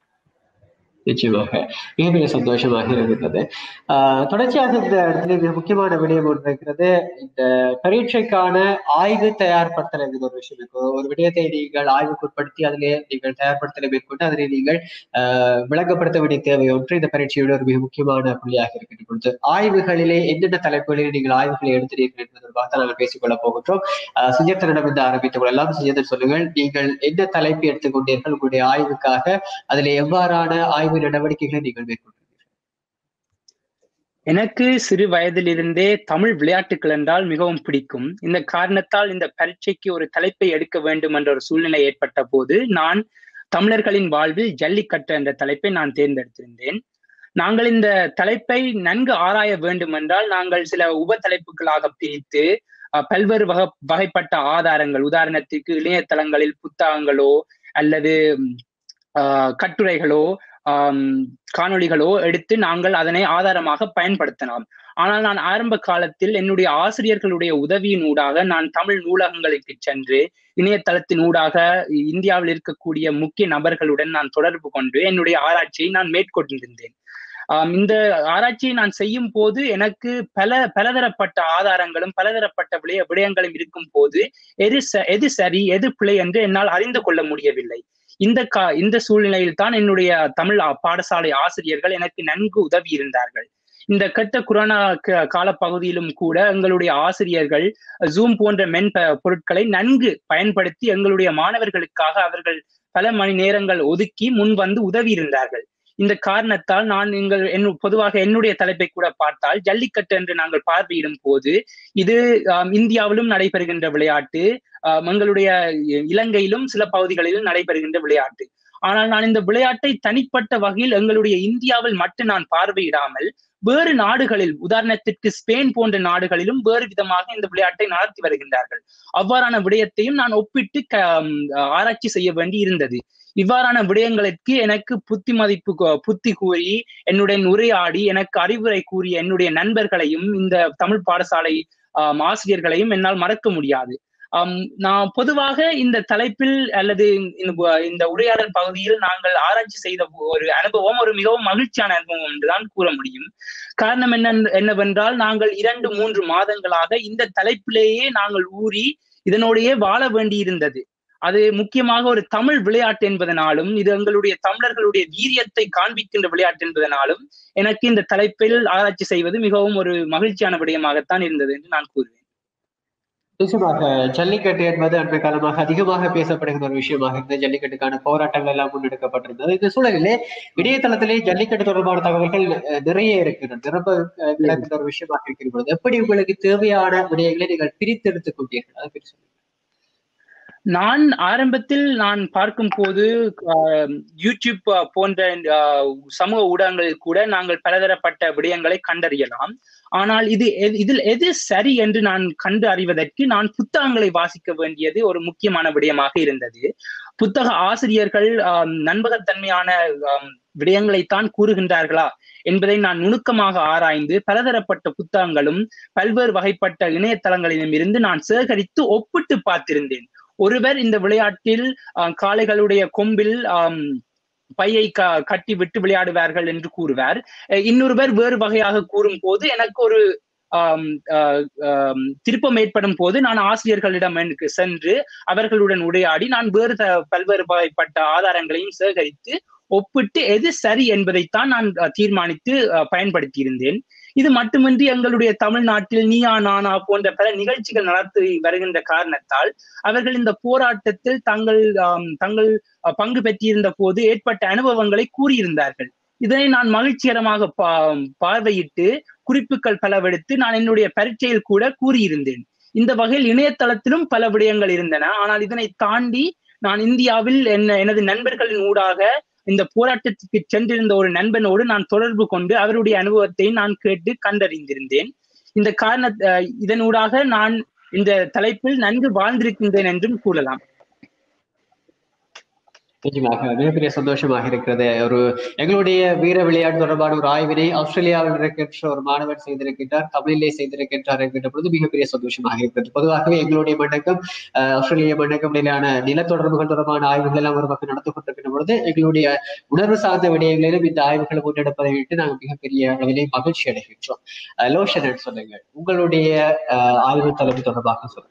நிச்சயமாக மிக மிக சந்தோஷமாக இருந்தது ஆஹ் தொடர்ச்சியாக இந்த இடத்துல மிக முக்கியமான விடயம் ஒன்று இருக்கிறது இந்த பரீட்சைக்கான ஆய்வு தயார்படுத்தல் என்கிற ஒரு விஷயம் இருக்கு ஒரு விடயத்தை நீங்கள் ஆய்வுக்கு உட்படுத்தி அதிலே நீங்கள் தயார்படுத்தலை மேற்கொண்டு அதனை நீங்கள் ஆஹ் விளங்கப்படுத்த வேண்டிய தேவை ஒன்று இந்த பரீட்சையோட ஒரு மிக முக்கியமான புள்ளியாக இருக்கின்ற பொழுது ஆய்வுகளிலே என்னென்ன தலைப்புகளில் நீங்கள் ஆய்வுகளை எடுத்திருக்கிறீர்கள் என்பது தொடர்பாக நாங்கள் பேசிக்கொள்ள போகின்றோம் ஆஹ் சுஜித்தனிடம் இருந்து ஆரம்பித்துக் கொள்ளலாம் சுஜித்தன் சொல்லுங்கள் நீங்கள் என்ன தலைப்பு எடுத்துக்கொண்டீர்கள் உங்களுடைய ஆய்வுக்காக அதில் எவ்வாறான ஆய்வு நடவடிக்கைகளை நீங்கள் மேற்கொண்டீர்கள் எனக்கு சிறு வயதிலிருந்தே தமிழ் விளையாட்டுகள் என்றால் மிகவும் பிடிக்கும் இந்த காரணத்தால் இந்த பரீட்சைக்கு ஒரு தலைப்பை எடுக்க வேண்டும் என்ற ஒரு சூழ்நிலை ஏற்பட்ட போது நான் தமிழர்களின் வாழ்வில் ஜல்லிக்கட்டு என்ற தலைப்பை நான் தேர்ந்தெடுத்திருந்தேன் நாங்கள் இந்த தலைப்பை நன்கு ஆராய வேண்டும் என்றால் நாங்கள் சில உப தலைப்புகளாக பிரித்து அஹ், பல்வேறு வகை வகைப்பட்ட ஆதாரங்கள் உதாரணத்திற்கு இணையதளங்களில் புத்தகங்களோ அல்லது ஆஹ், கட்டுரைகளோ ஆம், காணொளிகளோ எடுத்து நாங்கள் அதனை ஆதாரமாக பயன்படுத்தலாம் ஆனால் நான் ஆரம்ப காலத்தில் என்னுடைய ஆசிரியர்களுடைய உதவியின் ஊடாக நான் தமிழ் நூலகங்களுக்கு சென்று இணையதளத்தின் ஊடாக இந்தியாவில் இருக்கக்கூடிய முக்கிய நபர்களுடன் நான் தொடர்பு கொண்டு என்னுடைய ஆராய்ச்சியை நான் மேற்கொண்டிருந்தேன் ஆம், இந்த ஆராய்ச்சியை நான் செய்யும் போது எனக்கு பல பலதரப்பட்ட ஆதாரங்களும் பலதரப்பட்ட விடய விடயங்களும் இருக்கும் போது எது ச- எது சரி எது பிழை என்று என்னால் அறிந்து கொள்ள முடியவில்லை இந்த கா இந்த சூழ்நிலையில் தான் என்னுடைய தமிழ் ஆ- பாடசாலை ஆசிரியர்கள் எனக்கு நன்கு உதவி இருந்தார்கள் இந்த கெட்ட கொரோனா க- காலப்பகுதியிலும் கூட எங்களுடைய ஆசிரியர்கள் ஜூம் போன்ற மென் ப- பொருட்களை நன்கு பயன்படுத்தி எங்களுடைய மாணவர்களுக்காக அவர்கள் பல மணி நேரங்கள் ஒதுக்கி முன் வந்து உதவி இருந்தார்கள் இந்த காரணத்தால் நான் எங்கள் என் பொதுவாக என்னுடைய தலைப்பை கூட பார்த்தால் ஜல்லிக்கட்டு என்று நாங்கள் பார்வையிடும் போது இது ஆம், இந்தியாவிலும் நடைபெறுகின்ற விளையாட்டு ஆம், எங்களுடைய இலங்கையிலும் சில பகுதிகளிலும் நடைபெறுகின்ற விளையாட்டு ஆனால் நான் இந்த விளையாட்டை தனிப்பட்ட வகையில் எங்களுடைய இந்தியாவில் மட்டும் நான் பார்வையிடாமல் வேறு நாடுகளில் உதாரணத்திற்கு ஸ்பெயின் போன்ற நாடுகளிலும் வேறு விதமாக இந்த விளையாட்டை நடத்தி வருகின்றார்கள் அவ்வாறான விடயத்தையும் நான் ஒப்பிட்டு க- ஆராய்ச்சி செய்ய வேண்டி இருந்தது இவ்வாறான விடயங்களுக்கு எனக்கு புத்தி மதிப்பு கு- புத்தி கூறி என்னுடன் உரையாடி எனக்கு அறிவுரை கூறிய என்னுடைய நண்பர்களையும் இந்த தமிழ் பாடசாலை ஆம், ஆசிரியர்களையும் என்னால் மறக்க முடியாது ஆம், நான் பொதுவாக இந்த தலைப்பில் அல்லது இந்த ப- இந்த உரையாடல் பகுதியில் நாங்கள் ஆராய்ச்சி செய்த ஒரு அனுபவம் ஒரு மிகவும் மகிழ்ச்சியான அனுபவம் என்றுதான் கூற முடியும் காரணம் என்ன என்னவென்றால் நாங்கள் இரண்டு மூன்று மாதங்களாக இந்த தலைப்பிலேயே நாங்கள் ஊறி இதனோடையே வாழ வேண்டியிருந்தது அது முக்கியமாக ஒரு தமிழ் விளையாட்டு என்பதனாலும் இது எங்களுடைய தமிழர்களுடைய வீரியத்தை காண்பிக்கின்ற விளையாட்டு என்பதனாலும் எனக்கு இந்த தலைப்பில் ஆராய்ச்சி செய்வது மிகவும் ஒரு மகிழ்ச்சியான விடயமாகத்தான் இருந்தது என்று நான் கூறுவேன் நிச்சயமாக ஜல்லிக்கட்டு என்பது அண்மை காலமாக அதிகமாக பேசப்படுகிற ஒரு விஷயமாக இருந்தது ஜல்லிக்கட்டுக்கான போராட்டங்கள் எல்லாம் முன்னெடுக்கப்பட்டிருந்தது இந்த சூழலிலே இணையதளத்திலே ஜல்லிக்கட்டு தொடர்பான தகவல்கள் அஹ், நிறைய இருக்கிறது நிரம்ப அஹ், கிடக்கின்ற ஒரு விஷயமாக இருக்கிற பொழுது எப்படி உங்களுக்கு தேவையான விடயங்களை நீங்கள் பிரித்தெடுத்துக் கொண்டீர்கள் அதை பற்றி சொல்லுங்க நான் ஆரம்பத்தில் நான் பார்க்கும் போது ஆஹ், யூடியூப் ஆஹ், போன்ற ஆஹ், சமூக ஊடகங்களில் கூட நாங்கள் பலதரப்பட்ட விடயங்களை கண்டறியலாம் ஆனால் இது எது- இதில் எது சரி என்று நான் கண்டு அறிவதற்கு நான் புத்தகங்களை வாசிக்க வேண்டியது ஒரு முக்கியமான விடயமாக இருந்தது புத்தக ஆசிரியர்கள் ஆஹ், நண்பகத்தன்மையான ஆஹ், விடயங்களைத்தான் கூறுகின்றார்களா என்பதை நான் நுணுக்கமாக ஆராய்ந்து பலதரப்பட்ட புத்தகங்களும் பல்வேறு வகைப்பட்ட இணையதளங்களிலும் இருந்து நான் சேகரித்து ஒப்பிட்டு பார்த்திருந்தேன் ஒருவர் இந்த விளையாட்டில் ஆஹ், காளைகளுடைய கொம்பில் ஆம், பையை க கட்டி விட்டு விளையாடுவார்கள் என்று கூறுவார் அஹ் இன்னொருவர் வேறு வகையாக கூறும் போது எனக்கு ஒரு ஆம், ஆஹ், ஆம், திருப்பம் ஏற்படும் போது நான் ஆசிரியர்களிடம் எனக்கு சென்று அவர்களுடன் உரையாடி நான் வேறு த- பல்வேறு வகைப்பட்ட ஆதாரங்களையும் சேகரித்து ஒப்பிட்டு எது சரி என்பதைத்தான் நான் அஹ், தீர்மானித்து அஹ், பயன்படுத்தியிருந்தேன் இது மட்டுமின்றி எங்களுடைய தமிழ்நாட்டில் நீயா நானா போன்ற பல நிகழ்ச்சிகள் நடத்தி வருகின்ற காரணத்தால் அவர்கள் இந்த போராட்டத்தில் தங்கள் ஆம், தங்கள் அஹ், பங்கு பெற்றிருந்த போது ஏற்பட்ட அனுபவங்களை கூறியிருந்தார்கள் இதனை நான் மகிழ்ச்சிகரமாக பா பார்வையிட்டு குறிப்புகள் பலவெடுத்து நான் என்னுடைய பரீட்சையில் கூட கூறியிருந்தேன் இந்த வகையில் இணையதளத்திலும் பல விடயங்கள் இருந்தன ஆனால் இதனை தாண்டி நான் இந்தியாவில் என்ன எனது நண்பர்களின் ஊடாக இந்த போராட்டத்துக்கு சென்றிருந்த ஒரு நண்பனோடு நான் தொடர்பு கொண்டு அவருடைய அனுபவத்தை நான் கேட்டு கண்டறிந்திருந்தேன் இந்த காரண அஹ் இதனூடாக நான் இந்த தலைப்பில் நன்கு வாழ்ந்திருக்கின்றேன் என்றும் கூறலாம் நிச்சயமாக மிகப்பெரிய சந்தோஷமாக இருக்கிறது ஒரு எங்களுடைய வீர விளையாட்டு தொடர்பான ஒரு ஆய்வினை ஆஸ்திரேலியாவில் இருக்கின்ற ஒரு மாணவர் செய்திருக்கின்றார் தமிழிலே செய்திருக்கின்றார் என்கின்ற பொழுது மிகப்பெரிய சந்தோஷமாக இருக்கிறது பொதுவாகவே எங்களுடைய மண்டக்கம் அஹ், ஆஸ்திரேலிய மண்டக்கம் நிலையான நில தொடர்புகள் தொடர்பான ஆய்வுகள் எல்லாம் ஒரு பக்கம் நடந்து கொண்டிருக்கின்ற பொழுது எங்களுடைய உணர்வு சார்ந்த விடயங்களிலும் இந்த ஆய்வுகளை முன்னெடுப்பதை விட்டு நாங்கள் மிகப்பெரிய அளவிலே மகிழ்ச்சி அடைகின்றோம் அஹ், லோஷன் சொல்லுங்கள் உங்களுடைய அஹ், ஆய்வு தலைப்பு தொடர்பாக சொல்லுங்கள்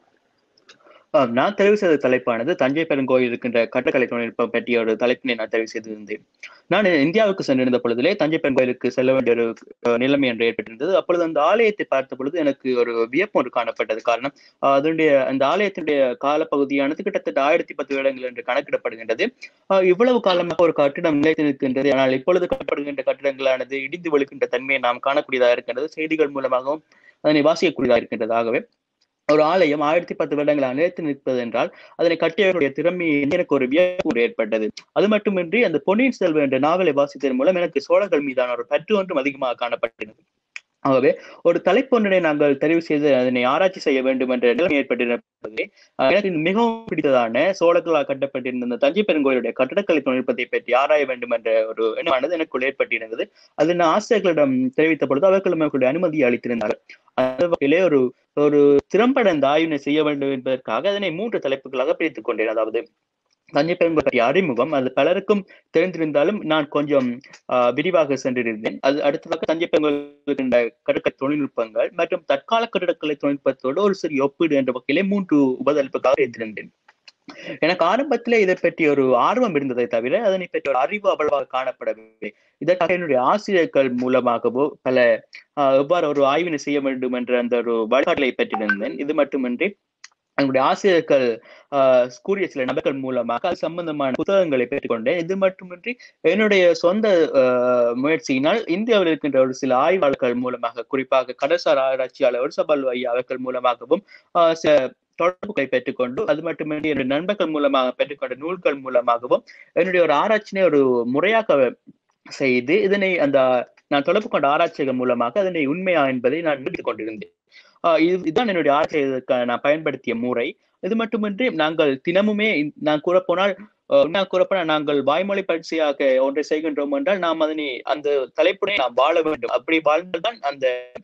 ஆம், நான் தெரிவு செய்த தலைப்பானது தஞ்சை பெருங்கோயில் இருக்கின்ற கட்டக்கலை தொழில்நுட்பம் பற்றிய ஒரு தலைப்பினை நான் தெரிவு செய்திருந்தேன் நான் இந்தியாவுக்கு சென்றிருந்த பொழுதிலே தஞ்சை பெருங்கோயிலுக்கு செல்ல வேண்டிய ஒரு அஹ், நிலைமை என்று ஏற்பட்டிருந்தது அப்பொழுது அந்த ஆலயத்தை பார்த்த பொழுது எனக்கு ஒரு வியப்பு ஒன்று காணப்பட்டது காரணம் அஹ், அதனுடைய அந்த ஆலயத்தினுடைய காலப்பகுதியானது கிட்டத்தட்ட ஆயிரத்தி பத்து வருடங்கள் என்று கணக்கிடப்படுகின்றது அஹ், இவ்வளவு காலமாக ஒரு கட்டிடம் நிலைத்து நிற்கின்றது ஆனால் இப்பொழுது கட்டப்படுகின்ற கட்டிடங்களானது இடிந்து விழுகின்ற தன்மையை நாம் காணக்கூடியதாக இருக்கின்றது செய்திகள் மூலமாகவும் அதனை வாசிக்கக்கூடியதாக இருக்கின்றது ஆகவே ஒரு ஆலயம் ஆயிரத்தி பத்து வருடங்கள் நிலைத்து நிற்பது என்றால் அதனை கட்டியவருடைய திறமை எனக்கு ஒரு வியப்பு ஏற்பட்டது அது மட்டுமின்றி அந்த பொன்னியின் செல்வன் என்ற நாவலை வாசித்ததன் மூலம் எனக்கு சோழர்கள் மீதான ஒரு பற்று ஒன்றும் அதிகமாக காணப்பட்டது ஆகவே ஒரு தலைப்பொன்றினை நாங்கள் தெரிவு செய்து அதனை ஆராய்ச்சி செய்ய வேண்டும் என்ற நிலைமை ஏற்பட்டிருப்பதே அஹ், எனக்கு இது மிகவும் பிடித்ததான சோழர்களால் கட்டப்பட்டிருந்த இந்த தஞ்சை பெருங்கோயிலுடைய கட்டடக்கலை தொழில்நுட்பத்தை பற்றி ஆராய வேண்டும் என்ற ஒரு எண்ணமானது எனக்குள் ஏற்பட்டிருந்தது அது நான் ஆசிரியர்களிடம் தெரிவித்த பொழுது அவர்களும் அவர்களுடைய அனுமதியை அளித்திருந்தார்கள் அந்த வகையிலே ஒரு ஒரு திறம்பட இந்த ஆய்வினை செய்ய வேண்டும் என்பதற்காக அதனை மூன்று தலைப்புகளாக பிரித்துக் கொண்டேன் அதாவது தஞ்சை பெருங்கோயில் பற்றிய அறிமுகம் அது பலருக்கும் தெரிந்திருந்தாலும் நான் கொஞ்சம் ஆஹ், விரிவாக சென்றிருந்தேன் அது அடுத்ததாக தஞ்சை பெருங்கோயில் கட்டடக்கலை தொழில்நுட்பங்கள் மற்றும் தற்கால கட்டடக்கலை தொழில்நுட்பத்தோடு ஒரு சிறிய ஒப்பீடு என்ற வகையிலே மூன்று உபதலைப்புக்காக வைத்திருந்தேன் எனக்கு ஆரம்பத்திலே இதை பற்றி ஒரு ஆர்வம் இருந்ததை தவிர அதனை பற்றி ஒரு அறிவு அவ்வளவாக காணப்படவில்லை இதற்காக என்னுடைய ஆசிரியர்கள் மூலமாகவோ பல ஆஹ், எவ்வாறு ஒரு ஆய்வினை செய்ய வேண்டும் என்ற அந்த ஒரு வழிகாட்டலை பெற்றிருந்தேன் இது மட்டுமின்றி என்னுடைய ஆசிரியர்கள் ஆஹ், கூறிய சில நபர்கள் மூலமாக அது சம்பந்தமான புத்தகங்களை பெற்றுக்கொண்டேன் இது மட்டுமின்றி என்னுடைய சொந்த ஆஹ், முயற்சியினால் இந்தியாவில் இருக்கின்ற ஒரு சில ஆய்வாளர்கள் மூலமாக குறிப்பாக கடற்சார் ஆராய்ச்சியாளர் சபல் ஐயா அவர்கள் மூலமாகவும் ஆஹ், சில தொடர்புகளை பெற்றுக்கொண்டு அது மட்டுமின்றி என்னுடைய நண்பர்கள் மூலமாக பெற்றுக்கொண்ட நூல்கள் மூலமாகவும் என்னுடைய ஒரு ஆராய்ச்சினை ஒரு முறையாக செய்து இதனை அந்த நான் தொடர்பு கொண்ட ஆராய்ச்சிகள் மூலமாக அதனை உண்மையா என்பதை நான் நிரூபித்துக் கொண்டிருந்தேன் ஆஹ் இது இதுதான் என்னுடைய ஆராய்ச்சி செய்வதற்கான நான் பயன்படுத்திய முறை இது மட்டுமின்றி நாங்கள் தினமுமே இந்த- நான் கூறப்போனால் ஆஹ் உண்மையாக கூறப்போனால் நாங்கள் வாய்மொழி பயிற்சியாக ஒன்றை செய்கின்றோம் என்றால் நாம் அதனை அந்த தலைப்புடனே நாம் வாழ வேண்டும் அப்படி வாழ்ந்தால்தான் அந்த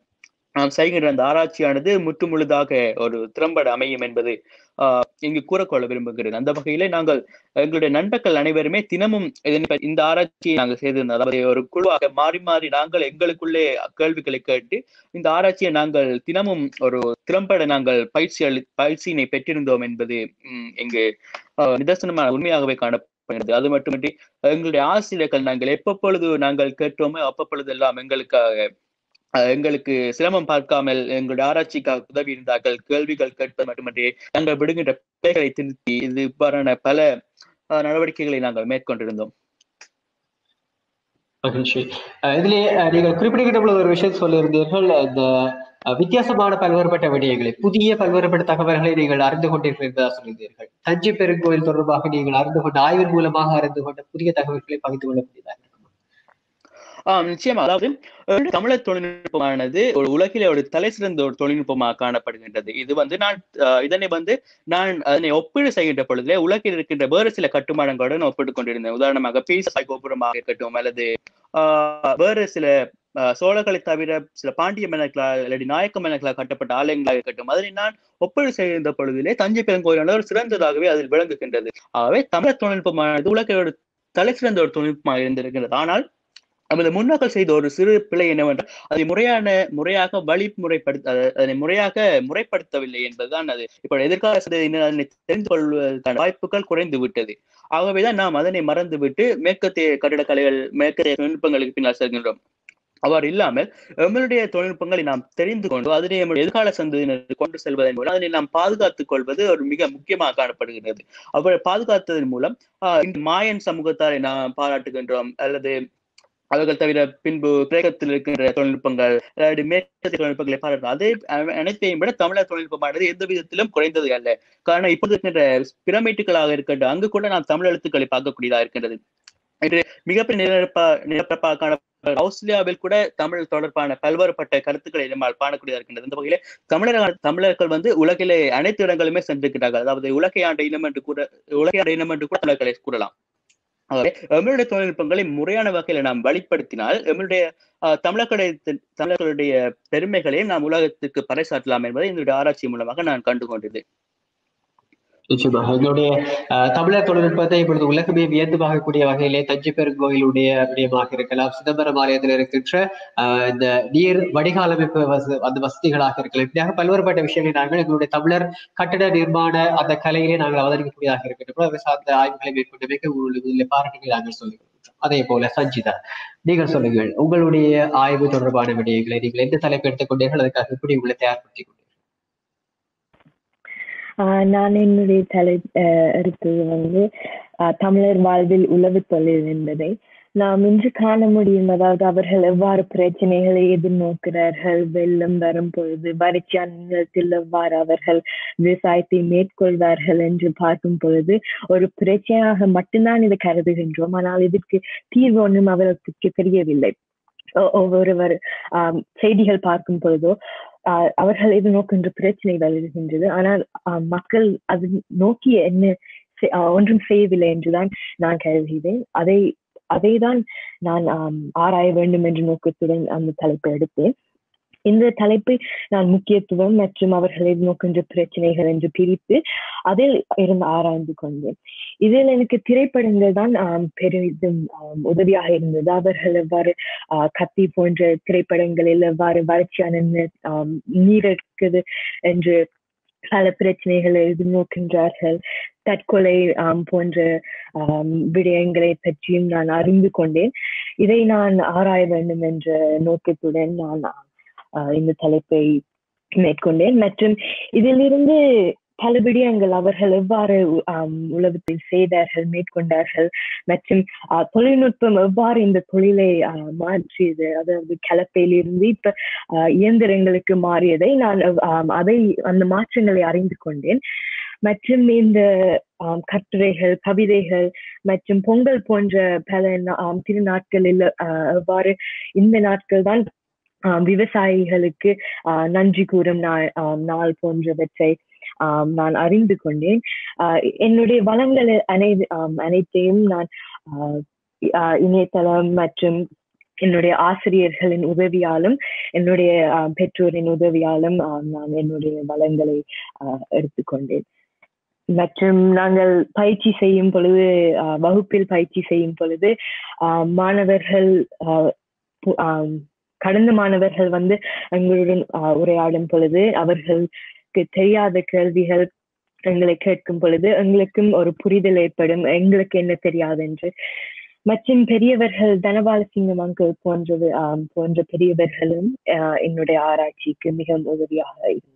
நாம் செய்கின்ற அந்த ஆராய்ச்சியானது முற்றுமுழுதாக ஒரு திறம்பட அமையும் என்பது ஆஹ் இங்கு கூறக்கொள்ள விரும்புகிறேன் அந்த வகையிலே நாங்கள் எங்களுடைய நண்பர்கள் அனைவருமே தினமும் இதனை பற்றி- இந்த ஆராய்ச்சியை நாங்கள் செய்திருந்தோம் அதாவது ஒரு குழுவாக மாறி மாறி நாங்கள் எங்களுக்குள்ளே கேள்விகளை கேட்டு இந்த ஆராய்ச்சியை நாங்கள் தினமும் ஒரு திறம்பட நாங்கள் பயிற்சி அளி பயிற்சியினை பெற்றிருந்தோம் என்பது ம், இங்கு ஆஹ், நிதர்சனமான உண்மையாகவே காணப்படுகிறது அது மட்டுமின்றி எங்களுடைய ஆசிரியர்கள் நாங்கள் எப்பப்பொழுது நாங்கள் கேட்டோமோ அப்பப்பொழுதெல்லாம் எங்களுக்காக அஹ், எங்களுக்கு சிரமம் பார்க்காமல் எங்களுடைய ஆராய்ச்சிக்காக உதவி இருந்தார்கள் கேள்விகள் கேட்பது மட்டுமின்றி நாங்கள் விடுகின்ற பிழைகளை திருத்தி இது இவ்வாறான பல அஹ், நடவடிக்கைகளை நாங்கள் மேற்கொண்டிருந்தோம் மகிழ்ச்சி அஹ் இதிலே அஹ், நீங்கள் குறிப்பிடுகின்ற பொழுது ஒரு விஷயம் சொல்லியிருந்தீர்கள் இந்த அஹ், வித்தியாசமான பல்வேறுபட்ட விடயங்களை புதிய பல்வேறுபட்ட தகவல்களை நீங்கள் அறிந்து கொண்டிருக்கிறதா சொல்லியிருந்தீர்கள் தஞ்சை பெருங்கோயில் தொடர்பாக நீங்கள் அறிந்து கொண்ட ஆய்வின் மூலமாக அறிந்து கொண்ட புதிய தகவல்களை பகிர்ந்து கொள்ளக்கூடியதாக இருக்கும் ஆஹ் நிச்சயமா அதாவது ஒரு தமிழர் தொழில்நுட்பமானது ஒரு உலகிலே ஒரு தலை சிறந்த ஒரு தொழில்நுட்பமாக காணப்படுகின்றது இது வந்து நான் ஆஹ் இதனை வந்து நான் அதனை ஒப்பீடு செய்கின்ற பொழுதுலே உலகில் இருக்கின்ற வேறு சில கட்டுமானங்களுடன் ஒப்பிட்டுக் கொண்டிருந்தேன் உதாரணமாக பீசா கோபுரமாக இருக்கட்டும் அல்லது ஆஹ் வேறு சில ஆஹ் சோழர்களை தவிர சில பாண்டிய மன்னர்களால் அல்லது நாயக்க மன்னர்களால் கட்டப்பட்ட ஆலயங்களாக இருக்கட்டும் அதனை நான் ஒப்பீடு செய்கின்ற பொழுதிலே தஞ்சை பெருங்கோயிலானது ஒரு சிறந்ததாகவே அதில் விளங்குகின்றது ஆகவே தமிழர் தொழில்நுட்பமானது உலகில் ஒரு தலை சிறந்த ஒரு தொழில்நுட்பமாக இருந்திருக்கிறது ஆனால் நமது முன்னோர்கள் செய்த ஒரு சிறு பிழை என்னவென்றால் அதை முறையான முறையாக வழிமுறைப்படுத்த அத- அதனை முறையாக முறைப்படுத்தவில்லை என்பதுதான் அது இப்போ எதிர்கால சந்ததியினர் அதனை தெரிந்து கொள்வதற்கான வாய்ப்புகள் குறைந்து விட்டது ஆகவேதான் நாம் அதனை மறந்துவிட்டு மேற்கத்திய கட்டிடக்கலைகள் மேற்கத்திய தொழில்நுட்பங்களுக்கு பின்னால் செல்கின்றோம் அவ்வாறு இல்லாமல் எங்களுடைய தொழில்நுட்பங்களை நாம் தெரிந்து கொண்டு அதனை நம்முடைய எதிர்கால சந்ததியினர் கொண்டு செல்வதன் மூலம் அதனை நாம் பாதுகாத்துக் கொள்வது ஒரு மிக முக்கியமாக காணப்படுகிறது அவ்வாறு பாதுகாத்ததன் மூலம் ஆஹ் இந்த மாயன் சமூகத்தாரை நாம் பாராட்டுகின்றோம் அல்லது அவர்கள் தவிர பின்பு கிரேக்கத்தில் இருக்கின்ற தொழில்நுட்பங்கள் அதாவது மேற்கத்திய தொழில்நுட்பங்களை பாராட்டலாம் அதே அ- அனைத்தையும் விட தமிழர் தொழில்நுட்பமானது எந்த விதத்திலும் குறைந்தது அல்ல காரணம் இப்போது இருக்கின்ற பிரமிட்டுகளாக இருக்கின்ற அங்கு கூட நாம் தமிழ் எழுத்துக்களை பார்க்கக்கூடியதாக இருக்கின்றது இன்று மிகப்பெரிய நிலப்பரப்பா நிலப்பரப்பாக காணப்பட்ட ஆஸ்திரேலியாவில் கூட தமிழ் தொடர்பான பல்வேறுபட்ட கருத்துக்களை நம்மால் காணக்கூடியதாக இருக்கின்றது இந்த வகையிலே தமிழர் தமிழர்கள் வந்து உலகிலே அனைத்து இடங்களுமே சென்றிருக்கிறார்கள் அதாவது உலகை ஆண்ட இனம் என்று கூட உலகை ஆண்ட இனம் என்று கூட தமிழர்களை கூறலாம் ஆகவே எங்களுடைய தொழில்நுட்பங்களை முறையான வகையில நாம் வெளிப்படுத்தினால் எங்களுடைய அஹ், தமிழர்களுடைய தமிழர்களுடைய பெருமைகளையும் நாம் உலகத்துக்கு பறைசாற்றலாம் என்பதை என்னுடைய ஆராய்ச்சி மூலமாக நான் கண்டு கொண்டது நிச்சயமாக எங்களுடைய அஹ், தமிழர் தொழில்நுட்பத்தை இப்பொழுது உலகமே வியந்து பார்க்கக்கூடிய வகையிலே தஞ்சை பெருங்கோயிலுடைய விடயமாக இருக்கலாம் சிதம்பரம் ஆலயத்தில் இருக்கின்ற அஹ், இந்த நீர் வடிகாலமைப்பு வச அந்த வசதிகளாக இருக்கலாம் இப்படியாக பல்வேறுபட்ட விஷயங்களை நாங்கள் எங்களுடைய தமிழர் கட்டட நிர்மாண அந்த கலையிலே நாங்கள் அவதரிக்கக்கூடியதாக இருக்கின்றோம் அதை சார்ந்த ஆய்வுகளை மேற்கொண்டமைக்கு உங்களுடைய பாராட்டுகளை நாங்கள் சொல்லுகிறோம் அதே போல சஞ்சிதா நீங்கள் சொல்லுங்கள் உங்களுடைய ஆய்வு தொடர்பான விடயங்களை நீங்கள் எந்த தலைப்பு எடுத்துக்கொண்டீர்கள் அதுக்காக எப்படி உங்களை தயார்படுத்திக் கொண்டீர்கள் ஆஹ் நான் என்னுடைய தலை ஆஹ் எடுத்தது வந்து ஆஹ் தமிழர் வாழ்வில் உளவு தொழில் என்பதை நாம் இன்று காண முடியும் அதாவது அவர்கள் எவ்வாறு பிரச்சனைகளை எதிர்நோக்கிறார்கள் வெள்ளம் வரும் பொழுது வறட்சியான நிலத்தில் எவ்வாறு அவர்கள் விவசாயத்தை மேற்கொள்வார்கள் என்று பார்க்கும் பொழுது ஒரு பிரச்சனையாக மட்டும்தான் இதை கருதுகின்றோம் ஆனால் இதற்கு தீர்வு ஒன்றும் அவர்களுக்கு தெரியவில்லை ஒ- ஒவ்வொருவர் ஆஹ் செய்திகள் பார்க்கும் பொழுதோ ஆஹ் அவர்கள் எதிர்நோக்கின்ற பிரச்சனை வருகின்றது ஆனால் ஆஹ் மக்கள் அது நோக்கி என்ன செ- ஆஹ் ஒன்றும் செய்யவில்லை என்றுதான் நான் கருதுகிறேன் அதை அதை தான் நான் ஆம், ஆராய வேண்டும் என்ற நோக்கத்துடன் அந்த தலைப்பை எடுத்தேன் இந்த தலைப்பை நான் முக்கியத்துவம் மற்றும் அவர்கள் எதிர்நோக்கின்ற பிரச்சனைகள் என்று பிரித்து அதில் இருந்து ஆராய்ந்து கொண்டேன் இதில் எனக்கு திரைப்படங்கள் தான் ஆம், பெரிதும் ஆம், உதவியாக இருந்தது அவர்கள் எவ்வாறு ஆஹ், கத்தி போன்ற திரைப்படங்களில் எவ்வாறு வறட்சியான நி- ஆம், நீர் இருக்குது என்று பல பிரச்சனைகளை எதிர்நோக்கின்றார்கள் தற்கொலை ஆம், போன்ற ஆம், விடயங்களை பற்றியும் நான் அறிந்து கொண்டேன் இதை நான் ஆராய வேண்டும் என்ற நோக்கத்துடன் நான் ஆஹ், இந்த தலைப்பை மேற்கொண்டேன் மற்றும் இதிலிருந்து பல விடயங்கள் அவர்கள் எவ்வாறு ஆம், உலகத்தை செய்தார்கள் மேற்கொண்டார்கள் மற்றும் ஆஹ், தொழில்நுட்பம் எவ்வாறு இந்த தொழிலை ஆஹ், மாற்றியது அதாவது கலப்பையிலிருந்து இப்ப ஆஹ், இயந்திரங்களுக்கு மாறியதை நான் ஆம், அதை அந்த மாற்றங்களை அறிந்து கொண்டேன் மற்றும் இந்த ஆம், கட்டுரைகள் கவிதைகள் மற்றும் பொங்கல் போன்ற பல நா- ஆம், திருநாட்களில் ஆஹ், எவ்வாறு இந்த நாட்கள் தான் ஆஹ், விவசாயிகளுக்கு ஆஹ், நன்றி கூறும் நாள் ஆம், நாள் போன்றவற்றை ஆம், நான் அறிந்து கொண்டேன் ஆஹ், என்னுடைய வளங்கள் அனை ஆம், அனைத்தையும் நான் ஆஹ், ஆஹ், இணையதளம் மற்றும் என்னுடைய ஆசிரியர்களின் உதவியாலும் என்னுடைய ஆஹ், பெற்றோரின் உதவியாலும் ஆஹ், நான் என்னுடைய வளங்களை ஆஹ், எடுத்துக்கொண்டேன் மற்றும் நாங்கள் பயிற்சி செய்யும் பொழுது ஆஹ், வகுப்பில் பயிற்சி செய்யும் பொழுது ஆஹ், மாணவர்கள் ஆஹ், பு- ஆம், கடந்த மாணவர்கள் வந்து எங்களுடன் ஆஹ், உரையாடும் பொழுது அவர்களுக்கு தெரியாத கேள்விகள் எங்களை கேட்கும் பொழுது எங்களுக்கும் ஒரு புரிதல் ஏற்படும் எங்களுக்கு என்ன தெரியாது என்று மற்றும் பெரியவர்கள் தனபால சிங்கம் அங்கிள் போன்றது ஆம், போன்ற பெரியவர்களும் ஆஹ், என்னுடைய ஆராய்ச்சிக்கு மிகவும் உதவியாக இருந்தார்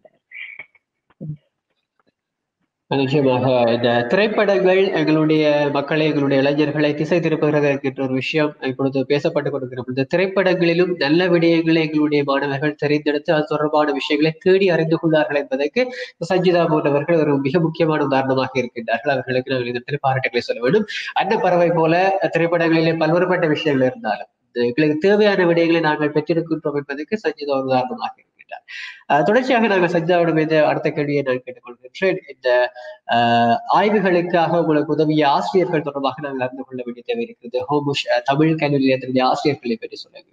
நிச்சயமாக இந்த திரைப்படங்கள் எங்களுடைய மக்களை எங்களுடைய இளைஞர்களை திசை திருப்புகிறது என்கின்ற ஒரு விஷயம் இப்பொழுது பேசப்பட்டுக் கொண்டிருக்கிறது இந்த திரைப்படங்களிலும் நல்ல விடயங்களை எங்களுடைய மாணவர்கள் தெரிந்தெடுத்து அது தொடர்பான விஷயங்களை தேடி அறிந்து கொள்ளார்கள் என்பதற்கு சஞ்சிதா போன்றவர்கள் ஒரு மிக முக்கியமான உதாரணமாக இருக்கின்றார்கள் அவர்களுக்கு நாங்கள் இந்த இடத்தில் பாராட்டுகளை சொல்ல வேண்டும் அந்த பறவை போல திரைப்படங்களிலே பல்வேறுபட்ட விஷயங்கள் இருந்தாலும் இந்த எங்களுக்கு தேவையான விடயங்களை நாங்கள் பெற்றிருக்கின்றோம் என்பதற்கு சஞ்சிதா ஒரு உதாரணமாக இருக்கின்றார் அஹ் தொடர்ச்சியாக நாங்கள் சஞ்சிதாவிடம் இந்த அடுத்த கேள்வியை நான் கேட்டுக்கொள்கின்றேன் இந்த ஆஹ் ஆய்வுகளுக்காக உங்களுக்கு உதவிய ஆசிரியர்கள் தொடர்பாக நாங்கள் அறிந்து கொள்ள வேண்டிய தேவை இருக்கிறது ஹோமுஷ் அஹ் தமிழ் கல்வி நிலையத்தினுடைய ஆசிரியர்களை பற்றி சொல்லுங்க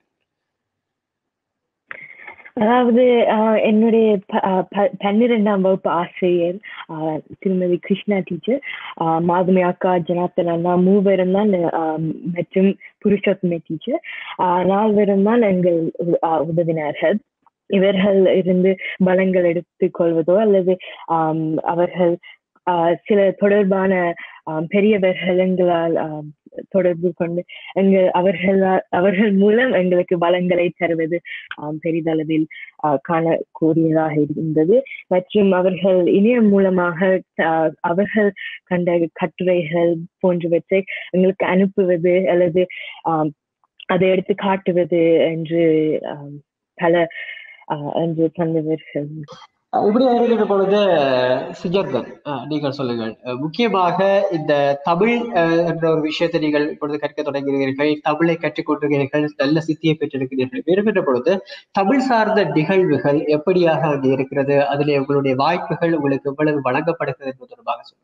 அதாவது ஆஹ், என்னுடைய ப- ஆஹ், ப- பன்னிரெண்டாம் வகுப்பு ஆசிரியர் ஆஹ், திருமதி கிருஷ்ணா டீச்சர் மாதுமை அக்கா ஜனார்த்தன் அண்ணா மூவரும் தான் ஆஹ், மற்றும் புருஷோத்தமை டீச்சர் நால்வரும் தான் எங்கள் உ- ஆஹ், உதவினார்கள் இவர்கள் இருந்து பலங்கள் எடுத்துக் கொள்வதோ அல்லது ஆம், அவர்கள் ஆஹ், சில தொடர்பான ஆம், பெரியவர்கள் எங்களால் ஆம், தொடர்பு கொண்டு எங்கள் அவர்கள் அவர்கள் மூலம் எங்களுக்கு வளங்களை தருவது ஆம், பெரிதளவில் ஆஹ், காணக்கூடியதாக இருந்தது மற்றும் அவர்கள் இணையம் மூலமாக ஆஹ், அவர்கள் கண்ட கட்டுரைகள் போன்றவற்றை எங்களுக்கு அனுப்புவது அல்லது ஆம், அதை எடுத்து காட்டுவது என்று ஆம், பல ஆஹ், என்று தந்தவர்கள் அஹ் இப்படி இருக்கின்ற பொழுது சுஜர்தன் அஹ் நீங்கள் சொல்லுங்கள் அஹ் முக்கியமாக இந்த தமிழ் அஹ், என்ற ஒரு விஷயத்தை நீங்கள் இப்பொழுது கற்க தொடங்குகிறீர்கள் தமிழை கற்றுக்கொண்டிருக்கிறீர்கள் நல்ல சித்தியை பெற்றிருக்கிறீர்கள் இருக்கின்ற பொழுது தமிழ் சார்ந்த நிகழ்வுகள் எப்படியாக அங்கு இருக்கிறது அதிலே உங்களுடைய வாய்ப்புகள் உங்களுக்கு எவ்வளவு வழங்கப்படுகிறது என்பது தொடர்பாக சொல்லுங்கள்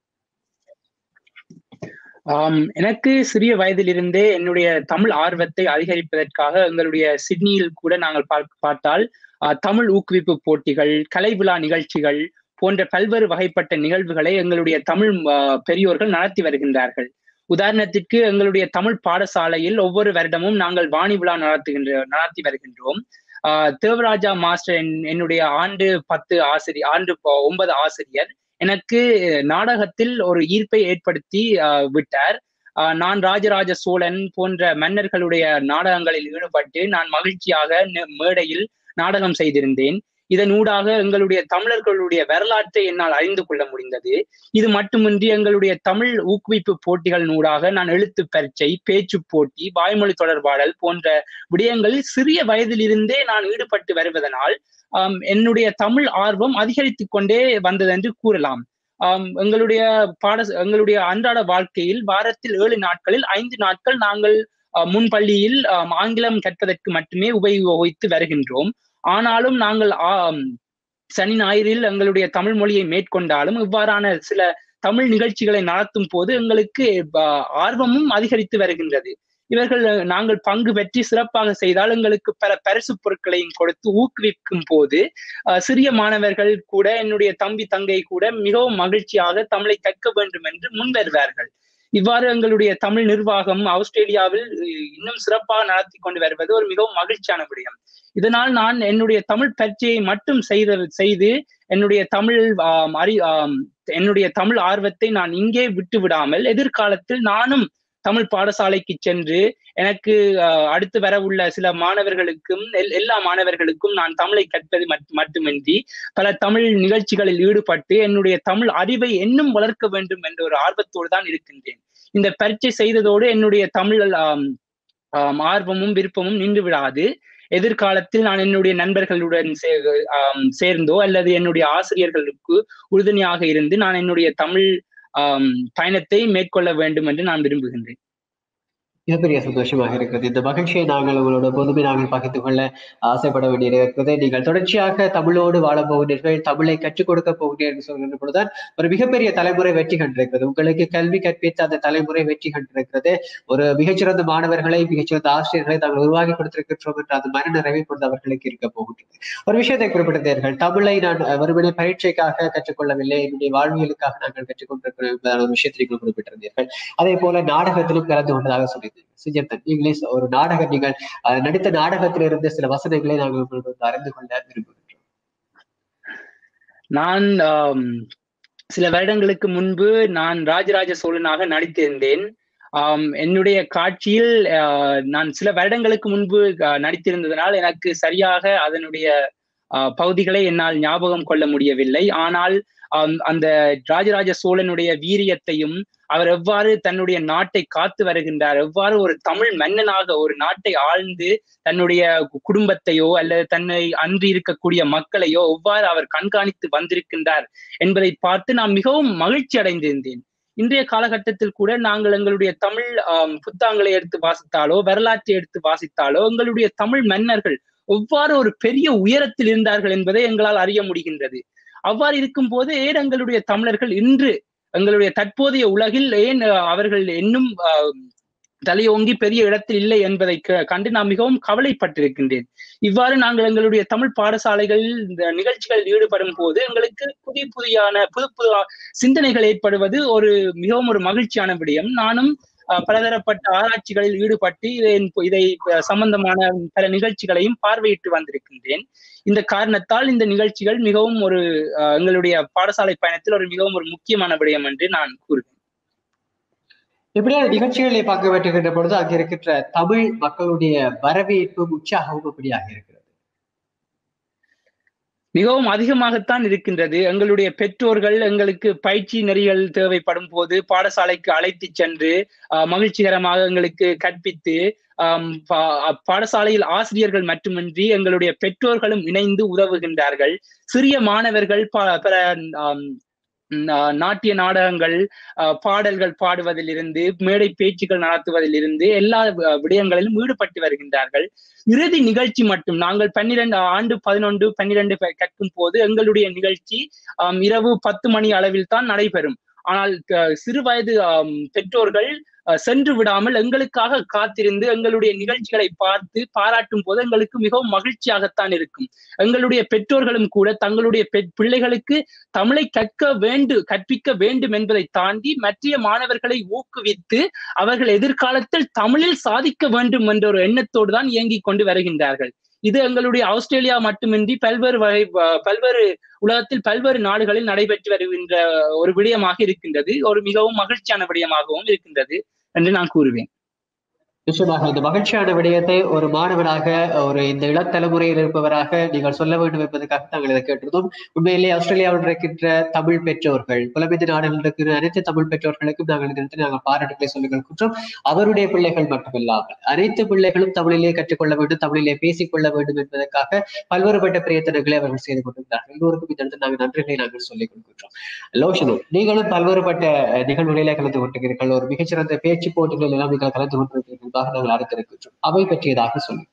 ஆம் எனக்கு சிறிய வயதிலிருந்தே என்னுடைய தமிழ் ஆர்வத்தை அதிகரிப்பதற்காக எங்களுடைய சிட்னியில் கூட நாங்கள் பார்க்- பார்த்தால் ஆஹ், தமிழ் ஊக்குவிப்பு போட்டிகள் கலை விழா நிகழ்ச்சிகள் போன்ற பல்வேறு வகைப்பட்ட நிகழ்வுகளை எங்களுடைய தமிழ் ஆஹ், பெரியோர்கள் நடத்தி வருகின்றார்கள் உதாரணத்திற்கு எங்களுடைய தமிழ் பாடசாலையில் ஒவ்வொரு வருடமும் நாங்கள் வாணி விழா நடத்துகின்ற நடத்தி வருகின்றோம் ஆஹ், தேவராஜா மாஸ்டர் என்- என்னுடைய ஆண்டு பத்து ஆசிரியர் ஆண்டு ப- ஒன்பது ஆசிரியர் எனக்கு நாடகத்தில் ஒரு ஈர்ப்பை ஏற்படுத்தி ஆஹ், விட்டார் ஆஹ், நான் ராஜராஜ சோழன் போன்ற மன்னர்களுடைய நாடகங்களில் ஈடுபட்டு நான் மகிழ்ச்சியாக நெ- மேடையில் நாடகம் செய்திருந்தேன் இதன் ஊடாக எங்களுடைய தமிழர்களுடைய வரலாற்றை என்னால் அறிந்து கொள்ள முடிந்தது இது மட்டுமின்றி எங்களுடைய தமிழ் ஊக்குவிப்பு போட்டிகளின் ஊடாக நான் எழுத்து பரீட்சை பேச்சு போட்டி வாய்மொழி தொடர்பாடல் போன்ற விடயங்களில் சிறிய வயதிலிருந்தே நான் ஈடுபட்டு வருவதனால் ஆம், என்னுடைய தமிழ் ஆர்வம் அதிகரித்துக் கொண்டே வந்தது என்று கூறலாம் ஆம், எங்களுடைய பாட எங்களுடைய அன்றாட வாழ்க்கையில் வாரத்தில் ஏழு நாட்களில் ஐந்து நாட்கள் நாங்கள் அஹ், முன் பள்ளியில் ஆம், ஆங்கிலம் கற்பதற்கு மட்டுமே உபயோகித்து வருகின்றோம் ஆனாலும் நாங்கள் ஆம், சனி ஞாயிறில் எங்களுடைய தமிழ் மொழியை மேற்கொண்டாலும் இவ்வாறான சில தமிழ் நிகழ்ச்சிகளை நடத்தும் போது எங்களுக்கு ஆஹ், ஆர்வமும் அதிகரித்து வருகின்றது இவர்கள் அஹ், நாங்கள் பங்கு பெற்றி சிறப்பாக செய்தால் எங்களுக்கு பல பரிசு பொருட்களையும் கொடுத்து ஊக்குவிக்கும் போது அஹ், சிறிய மாணவர்கள் கூட என்னுடைய தம்பி தங்கை கூட மிகவும் மகிழ்ச்சியாக தமிழை கற்க வேண்டும் என்று முன்வருவார்கள் இவ்வாறு எங்களுடைய தமிழ் நிர்வாகம் ஆஸ்திரேலியாவில் அஹ், இன்னும் சிறப்பாக நடத்தி கொண்டு வருவது ஒரு மிகவும் மகிழ்ச்சியான விடயம் இதனால் நான் என்னுடைய தமிழ் பரீட்சையை மட்டும் செய்த செய்து என்னுடைய தமிழ் ஆம், அறி ஆம், என்னுடைய தமிழ் ஆர்வத்தை நான் இங்கே விட்டு விடாமல் எதிர்காலத்தில் நானும் தமிழ் பாடசாலைக்கு சென்று எனக்கு ஆஹ், அடுத்து வர உள்ள சில மாணவர்களுக்கும் எல்- எல்லா மாணவர்களுக்கும் நான் தமிழை கற்பது மட்- மட்டுமின்றி பல தமிழ் நிகழ்ச்சிகளில் ஈடுபட்டு என்னுடைய தமிழ் அறிவை இன்னும் வளர்க்க வேண்டும் என்ற ஒரு ஆர்வத்தோடு தான் இருக்கின்றேன் இந்த பரீட்சை செய்ததோடு என்னுடைய தமிழ் ஆம், ஆம், ஆர்வமும் விருப்பமும் நின்று விடாது எதிர்காலத்தில் நான் என்னுடைய நண்பர்களுடன் சே- ஆம், சேர்ந்தோ அல்லது என்னுடைய ஆசிரியர்களுக்கு உறுதுணையாக இருந்து நான் என்னுடைய தமிழ் ஆம், பயணத்தை மேற்கொள்ள வேண்டும் என்று நான் விரும்புகின்றேன் மிகப்பெரிய சந்தோஷமாக இருக்கிறது இந்த மகிழ்ச்சியை நாங்கள் உங்களோட பொதுமை நாங்கள் பகிர்ந்து கொள்ள ஆசைப்பட வேண்டியிருக்கிறது நீங்கள் தொடர்ச்சியாக தமிழோடு வாழ போகிறீர்கள் தமிழை கற்றுக் கொடுக்க போகிறீர்கள் என்று சொல்கின்ற பொழுதுதான் ஒரு மிகப்பெரிய தலைமுறை வெற்றி கண்டிருக்கிறது உங்களுக்கு கல்வி கற்பித்த அந்த தலைமுறை வெற்றி கண்டிருக்கிறது ஒரு மிகச்சிறந்த மாணவர்களை மிகச்சிறந்த ஆசிரியர்களை நாங்கள் உருவாக்கி கொடுத்திருக்கின்றோம் என்ற அந்த மன நிறைவை கொண்டு அவர்களுக்கு இருக்க போகின்றது ஒரு விஷயத்தை குறிப்பிட்டிருந்தீர்கள் தமிழை நான் வெறுமனே பரீட்சைக்காக கற்றுக்கொள்ளவில்லை என்னுடைய வாழ்வியலுக்காக நாங்கள் கற்றுக்கொண்டிருக்கிறோம் என்பதான ஒரு விஷயத்தை நீங்கள் குறிப்பிட்டிருந்தீர்கள் அதே போல நாடகத்திலும் கலந்து கொண்டதாக சொல்லியிருந்தீர்கள் சுஜர்தன் இங்கிலீஷ் ஒரு நாடக நீங்கள் அஹ், நடித்த நாடகத்திலிருந்து சில வசனங்களை நாங்கள் உங்களுக்கு வந்து அறிந்து கொள்ள விரும்புகின்றோம் நான் ஆம், சில வருடங்களுக்கு முன்பு நான் ராஜராஜ சோழனாக நடித்திருந்தேன் ஆம், என்னுடைய காட்சியில் ஆஹ், நான் சில வருடங்களுக்கு முன்பு ஆஹ், நடித்திருந்ததனால் எனக்கு சரியாக அதனுடைய ஆஹ், பகுதிகளை என்னால் ஞாபகம் கொள்ள முடியவில்லை ஆனால் ஆம், அந்த ராஜராஜ சோழனுடைய வீரியத்தையும் அவர் எவ்வாறு தன்னுடைய நாட்டை காத்து வருகின்றார் எவ்வாறு ஒரு தமிழ் மன்னனாக ஒரு நாட்டை ஆழ்ந்து தன்னுடைய கு- குடும்பத்தையோ அல்லது தன்னை அன்றி இருக்கக்கூடிய மக்களையோ எவ்வாறு அவர் கண்காணித்து வந்திருக்கின்றார் என்பதை பார்த்து நான் மிகவும் மகிழ்ச்சி அடைந்திருந்தேன் இன்றைய காலகட்டத்தில் கூட நாங்கள் எங்களுடைய தமிழ் ஆம், புத்தாங்களை எடுத்து வாசித்தாலோ வரலாற்றை எடுத்து வாசித்தாலோ எங்களுடைய தமிழ் மன்னர்கள் எவ்வாறு ஒரு பெரிய உயரத்தில் இருந்தார்கள் என்பதை எங்களால் அறிய முடிகின்றது அவ்வாறு இருக்கும் போது ஏன் எங்களுடைய தமிழர்கள் இன்று எங்களுடைய தற்போதைய உலகில் ஏன் அஹ், அவர்கள் இன்னும் ஆஹ், தலையோங்கி பெரிய இடத்தில் இல்லை என்பதை க- கண்டு நான் மிகவும் கவலைப்பட்டிருக்கின்றேன் இவ்வாறு நாங்கள் எங்களுடைய தமிழ் பாடசாலைகளில் இந்த நிகழ்ச்சிகளில் ஈடுபடும் போது எங்களுக்கு புதிய புதியான புது புது சிந்தனைகள் ஏற்படுவது ஒரு மிகவும் ஒரு மகிழ்ச்சியான விடயம் நானும் அஹ், பலதரப்பட்ட ஆராய்ச்சிகளில் ஈடுபட்டு இதை இதை அஹ், சம்பந்தமான பல நிகழ்ச்சிகளையும் பார்வையிட்டு வந்திருக்கின்றேன் இந்த காரணத்தால் இந்த நிகழ்ச்சிகள் மிகவும் ஒரு அஹ், எங்களுடைய பாடசாலை பயணத்தில் ஒரு மிகவும் ஒரு முக்கியமான விடயம் என்று நான் கூறுவேன் இப்படியான நிகழ்ச்சிகளை பார்க்க வேண்டுகின்ற பொழுது அங்க இருக்கின்ற தமிழ் மக்களுடைய வரவேற்பும் உற்சாகமும் இப்படியாக இருக்கிறது மிகவும் அதிகமாகத்தான் இருக்கின்றது எங்களுடைய பெற்றோர்கள் எங்களுக்கு பயிற்சி நெறிகள் தேவைப்படும் போது பாடசாலைக்கு அழைத்து சென்று ஆஹ், மகிழ்ச்சிகரமாக எங்களுக்கு கற்பித்து ஆம், பா- பாடசாலையில் ஆசிரியர்கள் மட்டுமின்றி எங்களுடைய பெற்றோர்களும் இணைந்து உதவுகின்றார்கள் சிறிய மாணவர்கள் ப- பல ஆம், நா- நாட்டிய நாடகங்கள் ஆஹ், பாடல்கள் பாடுவதிலிருந்து மேடை பேச்சுக்கள் நடத்துவதிலிருந்து எல்லா வி- விடயங்களிலும் ஈடுபட்டு வருகின்றார்கள் இறுதி நிகழ்ச்சி மட்டும் நாங்கள் பன்னிரண்டு ஆண்டு பதினொன்று பன்னிரண்டு ப- கற்கும் போது எங்களுடைய நிகழ்ச்சி ஆம், இரவு பத்து மணி அளவில் தான் நடைபெறும் ஆனால் க- சிறு வயது ஆம், பெற்றோர்கள் அஹ், சென்று விடாமல் எங்களுக்காக காத்திருந்து எங்களுடைய நிகழ்ச்சிகளை பார்த்து பாராட்டும் போது எங்களுக்கு மிகவும் மகிழ்ச்சியாகத்தான் இருக்கும் எங்களுடைய பெற்றோர்களும் கூட தங்களுடைய பெ- பிள்ளைகளுக்கு தமிழை கற்க வேண்டு கற்பிக்க வேண்டும் என்பதை தாண்டி மற்ற மாணவர்களை ஊக்குவித்து அவர்கள் எதிர்காலத்தில் தமிழில் சாதிக்க வேண்டும் என்ற ஒரு எண்ணத்தோடு தான் இயங்கிக் கொண்டு வருகின்றார்கள் இது எங்களுடைய ஆஸ்திரேலியா மட்டுமின்றி பல்வேறு வகை ப- பல்வேறு உலகத்தில் பல்வேறு நாடுகளில் நடைபெற்று வருகின்ற ஒரு விடயமாக இருக்கின்றது ஒரு மிகவும் மகிழ்ச்சியான விடயமாகவும் இருக்கின்றது என்று நான் கூறுவேன் நிச்சயமாக இந்த மகிழ்ச்சியான விடயத்தை ஒரு மாணவனாக ஒரு இந்த இளத்தலைமுறையில் இருப்பவராக நீங்கள் சொல்ல வேண்டும் என்பதற்காக நாங்கள் இதை கேட்டிருந்தோம் உண்மையிலே ஆஸ்திரேலியாவில் இருக்கின்ற தமிழ் பெற்றோர்கள் புலமைந்த நாடுகளில் இருக்கிற அனைத்து தமிழ் பெற்றோர்களுக்கும் நாங்கள் இந்த இடத்தில் நாங்கள் பாராட்டுகளை சொல்லிக் கொள்கின்றோம் அவருடைய பிள்ளைகள் மட்டுமில்லாமல் அனைத்து பிள்ளைகளும் தமிழிலே கற்றுக்கொள்ள வேண்டும் தமிழிலே பேசிக்கொள்ள வேண்டும் என்பதற்காக பல்வேறுபட்ட பிரயத்தனங்களை அவர்கள் செய்து கொண்டிருக்கிறார்கள் எல்லோருக்கும் இந்த இடத்தில் நாங்கள் நன்றிகளை நாங்கள் சொல்லிக் கொடுக்கின்றோம் லோஷனு நீங்களும் பல்வேறுபட்ட அஹ், நிகழ்வுகளிலே கலந்து கொண்டிருக்கிறீர்கள் ஒரு மிகச்சிறந்த பேச்சு போட்டிகளில் எல்லாம் நீங்கள் கலந்து கொண்டிருக்கிறீர்களாக நாங்கள் அறிந்திருக்கின்றோம் அவை பற்றியதாக சொல்லுங்கள்